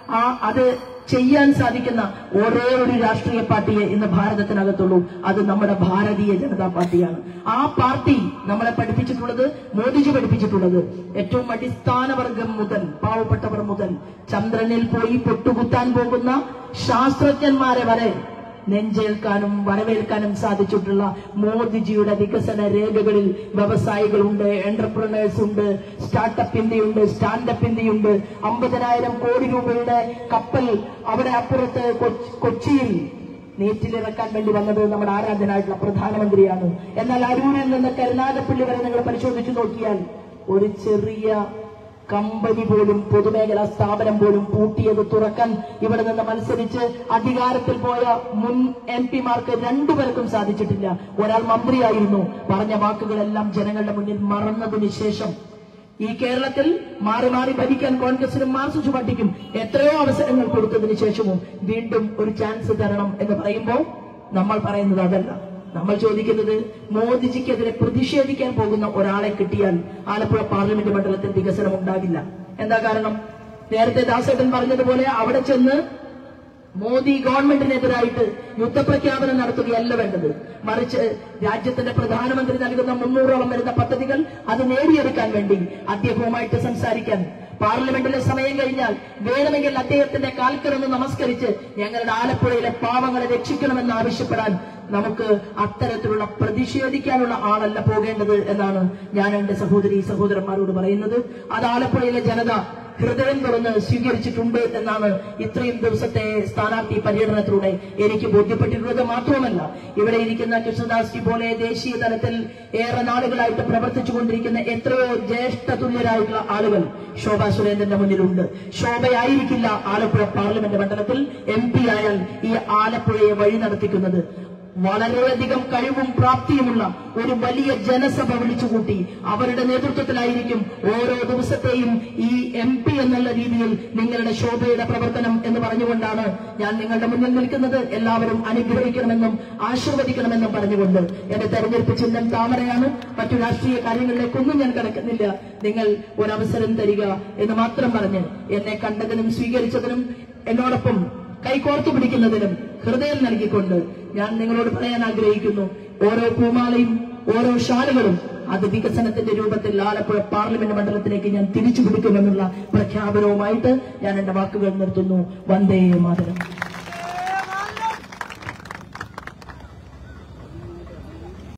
ആ അത് ചെയ്യാൻ സാധിക്കുന്ന ഒരേ ഒരു രാഷ്ട്രീയ പാർട്ടിയെ ഇന്ന് ഭാരതത്തിനകത്തുള്ളൂ അത് നമ്മുടെ ഭാരതീയ ജനതാ പാർട്ടിയാണ് ആ പാർട്ടി നമ്മളെ പഠിപ്പിച്ചിട്ടുള്ളത് മോദിജി പഠിപ്പിച്ചിട്ടുള്ളത് ഏറ്റവും അടിസ്ഥാന വർഗം മുതൽ പാവപ്പെട്ടവർ മുതൽ ചന്ദ്രനിൽ പോയി പൊട്ടുകുത്താൻ പോകുന്ന ശാസ്ത്രജ്ഞന്മാരെ വരെ നെഞ്ചേൽക്കാനും വരവേൽക്കാനും സാധിച്ചിട്ടുള്ള മോദിജിയുടെ വികസന രേഖകളിൽ വ്യവസായികളുണ്ട് എന്റർപ്രണേഴ്സ് ഉണ്ട് സ്റ്റാർട്ടപ്പ് ഇന്ത്യയുണ്ട് സ്റ്റാൻഡപ്പ് ഇന്ത്യയുണ്ട് അമ്പതിനായിരം കോടി രൂപയുടെ കപ്പൽ അവിടെ അപ്പുറത്ത് കൊച്ചി- കൊച്ചിയിൽ നീറ്റിലിറക്കാൻ വേണ്ടി വന്നത് നമ്മുടെ ആരാധനായിട്ടുള്ള പ്രധാനമന്ത്രിയാണ് എന്നാൽ അരൂരിൽ നിന്ന് കരുനാഗപ്പള്ളി വരെ നിങ്ങൾ പരിശോധിച്ചു നോക്കിയാൽ ഒരു ചെറിയ കമ്പനി പോലും പൊതുമേഖലാ സ്ഥാപനം പോലും പൂട്ടിയത് തുറക്കാൻ ഇവിടെ നിന്ന് മത്സരിച്ച് അധികാരത്തിൽ പോയ മുൻ എം പിമാർക്ക് രണ്ടുപേർക്കും സാധിച്ചിട്ടില്ല ഒരാൾ മന്ത്രിയായിരുന്നു പറഞ്ഞ വാക്കുകളെല്ലാം ജനങ്ങളുടെ മുന്നിൽ മറന്നതിന് ശേഷം ഈ കേരളത്തിൽ മാറി മാറി ഭരിക്കാൻ കോൺഗ്രസിനും മാർക്സിസ്റ്റ് പാർട്ടിക്കും എത്രയോ അവസരങ്ങൾ കൊടുത്തതിന് ശേഷവും വീണ്ടും ഒരു ചാൻസ് തരണം എന്ന് പറയുമ്പോൾ നമ്മൾ പറയുന്നത് അതല്ല നമ്മൾ ചോദിക്കുന്നത് മോദിജിക്കെതിരെ പ്രതിഷേധിക്കാൻ പോകുന്ന ഒരാളെ കിട്ടിയാൽ ആലപ്പുഴ പാർലമെന്റ് മണ്ഡലത്തിൽ വികസനം ഉണ്ടാകില്ല എന്താ കാരണം നേരത്തെ ദാസേട്ടൻ പറഞ്ഞതുപോലെ അവിടെ ചെന്ന് മോദി ഗവൺമെന്റിനെതിരായിട്ട് യുദ്ധപ്രഖ്യാപനം നടത്തുകയല്ല വേണ്ടത് മറിച്ച് രാജ്യത്തിന്റെ പ്രധാനമന്ത്രി നൽകുന്ന മുന്നൂറോളം വരുന്ന പദ്ധതികൾ അത് നേടിയെടുക്കാൻ വേണ്ടി അദ്ദേഹവുമായിട്ട് സംസാരിക്കാൻ പാർലമെന്റിലെ സമയം കഴിഞ്ഞാൽ വേണമെങ്കിൽ അദ്ദേഹത്തിന്റെ കാൽക്കരൊന്ന് നമസ്കരിച്ച് ഞങ്ങളുടെ ആലപ്പുഴയിലെ പാവങ്ങളെ രക്ഷിക്കണമെന്ന് ആവശ്യപ്പെടാൻ നമുക്ക് അത്തരത്തിലുള്ള പ്രതിഷേധിക്കാനുള്ള ആളല്ല പോകേണ്ടത് എന്നാണ് ഞാൻ എന്റെ സഹോദരി സഹോദരന്മാരോട് പറയുന്നത് അത് ആലപ്പുഴയിലെ ജനത ഹൃദയം തുറന്ന് സ്വീകരിച്ചിട്ടുണ്ട് എന്നാണ് ഇത്രയും ദിവസത്തെ സ്ഥാനാർത്ഥി പര്യടനത്തിലൂടെ എനിക്ക് ബോധ്യപ്പെട്ടിട്ടുള്ളത് മാത്രമല്ല ഇവിടെ ഇരിക്കുന്ന കൃഷ്ണദാസ് ജി പോലെ ദേശീയ തലത്തിൽ ഏറെ നാളുകളായിട്ട് പ്രവർത്തിച്ചുകൊണ്ടിരിക്കുന്ന എത്രയോ ജ്യേഷ്ഠ തുല്യരായിട്ടുള്ള ആളുകൾ ശോഭാ സുരേന്ദ്രന്റെ മുന്നിലുണ്ട് ശോഭയായിരിക്കില്ല ആലപ്പുഴ പാർലമെന്റ് മണ്ഡലത്തിൽ എം പി ആയാൽ ഈ ആലപ്പുഴയെ വഴി നടത്തിക്കുന്നത് വളരെയധികം കഴിവും പ്രാപ്തിയുമുള്ള ഒരു വലിയ ജനസഭ വിളിച്ചുകൂട്ടി അവരുടെ നേതൃത്വത്തിലായിരിക്കും ഓരോ ദിവസത്തെയും ഈ എം പി എന്നുള്ള രീതിയിൽ നിങ്ങളുടെ ശോഭയുടെ പ്രവർത്തനം എന്ന് പറഞ്ഞുകൊണ്ടാണ് ഞാൻ നിങ്ങളുടെ മുന്നിൽ നിൽക്കുന്നത് എല്ലാവരും അനുഗ്രഹിക്കണമെന്നും ആശീർവദിക്കണമെന്നും പറഞ്ഞുകൊണ്ട് എന്റെ തെരഞ്ഞെടുപ്പ് ചിഹ്നം താമരയാണ് മറ്റു രാഷ്ട്രീയ കാര്യങ്ങളിലേക്കൊന്നും ഞാൻ കിടക്കുന്നില്ല നിങ്ങൾ ഒരവസരം തരിക എന്ന് മാത്രം പറഞ്ഞ് എന്നെ കണ്ടതിനും സ്വീകരിച്ചതിനും എന്നോടൊപ്പം കൈകോർത്തു പിടിക്കുന്നതിനും ഹൃദയം നൽകിക്കൊണ്ട് ഞാൻ നിങ്ങളോട് പറയാൻ ആഗ്രഹിക്കുന്നു ഓരോ പൂമാലയും ഓരോ ഷാലുകളും അത് വികസനത്തിന്റെ രൂപത്തിൽ ആലപ്പുഴ പാർലമെന്റ് മണ്ഡലത്തിലേക്ക് ഞാൻ തിരിച്ചു പിടിക്കുമെന്നുള്ള പ്രഖ്യാപനവുമായിട്ട് ഞാൻ എന്റെ വാക്കുകൾ നിർത്തുന്നു വന്ദേ മാതരം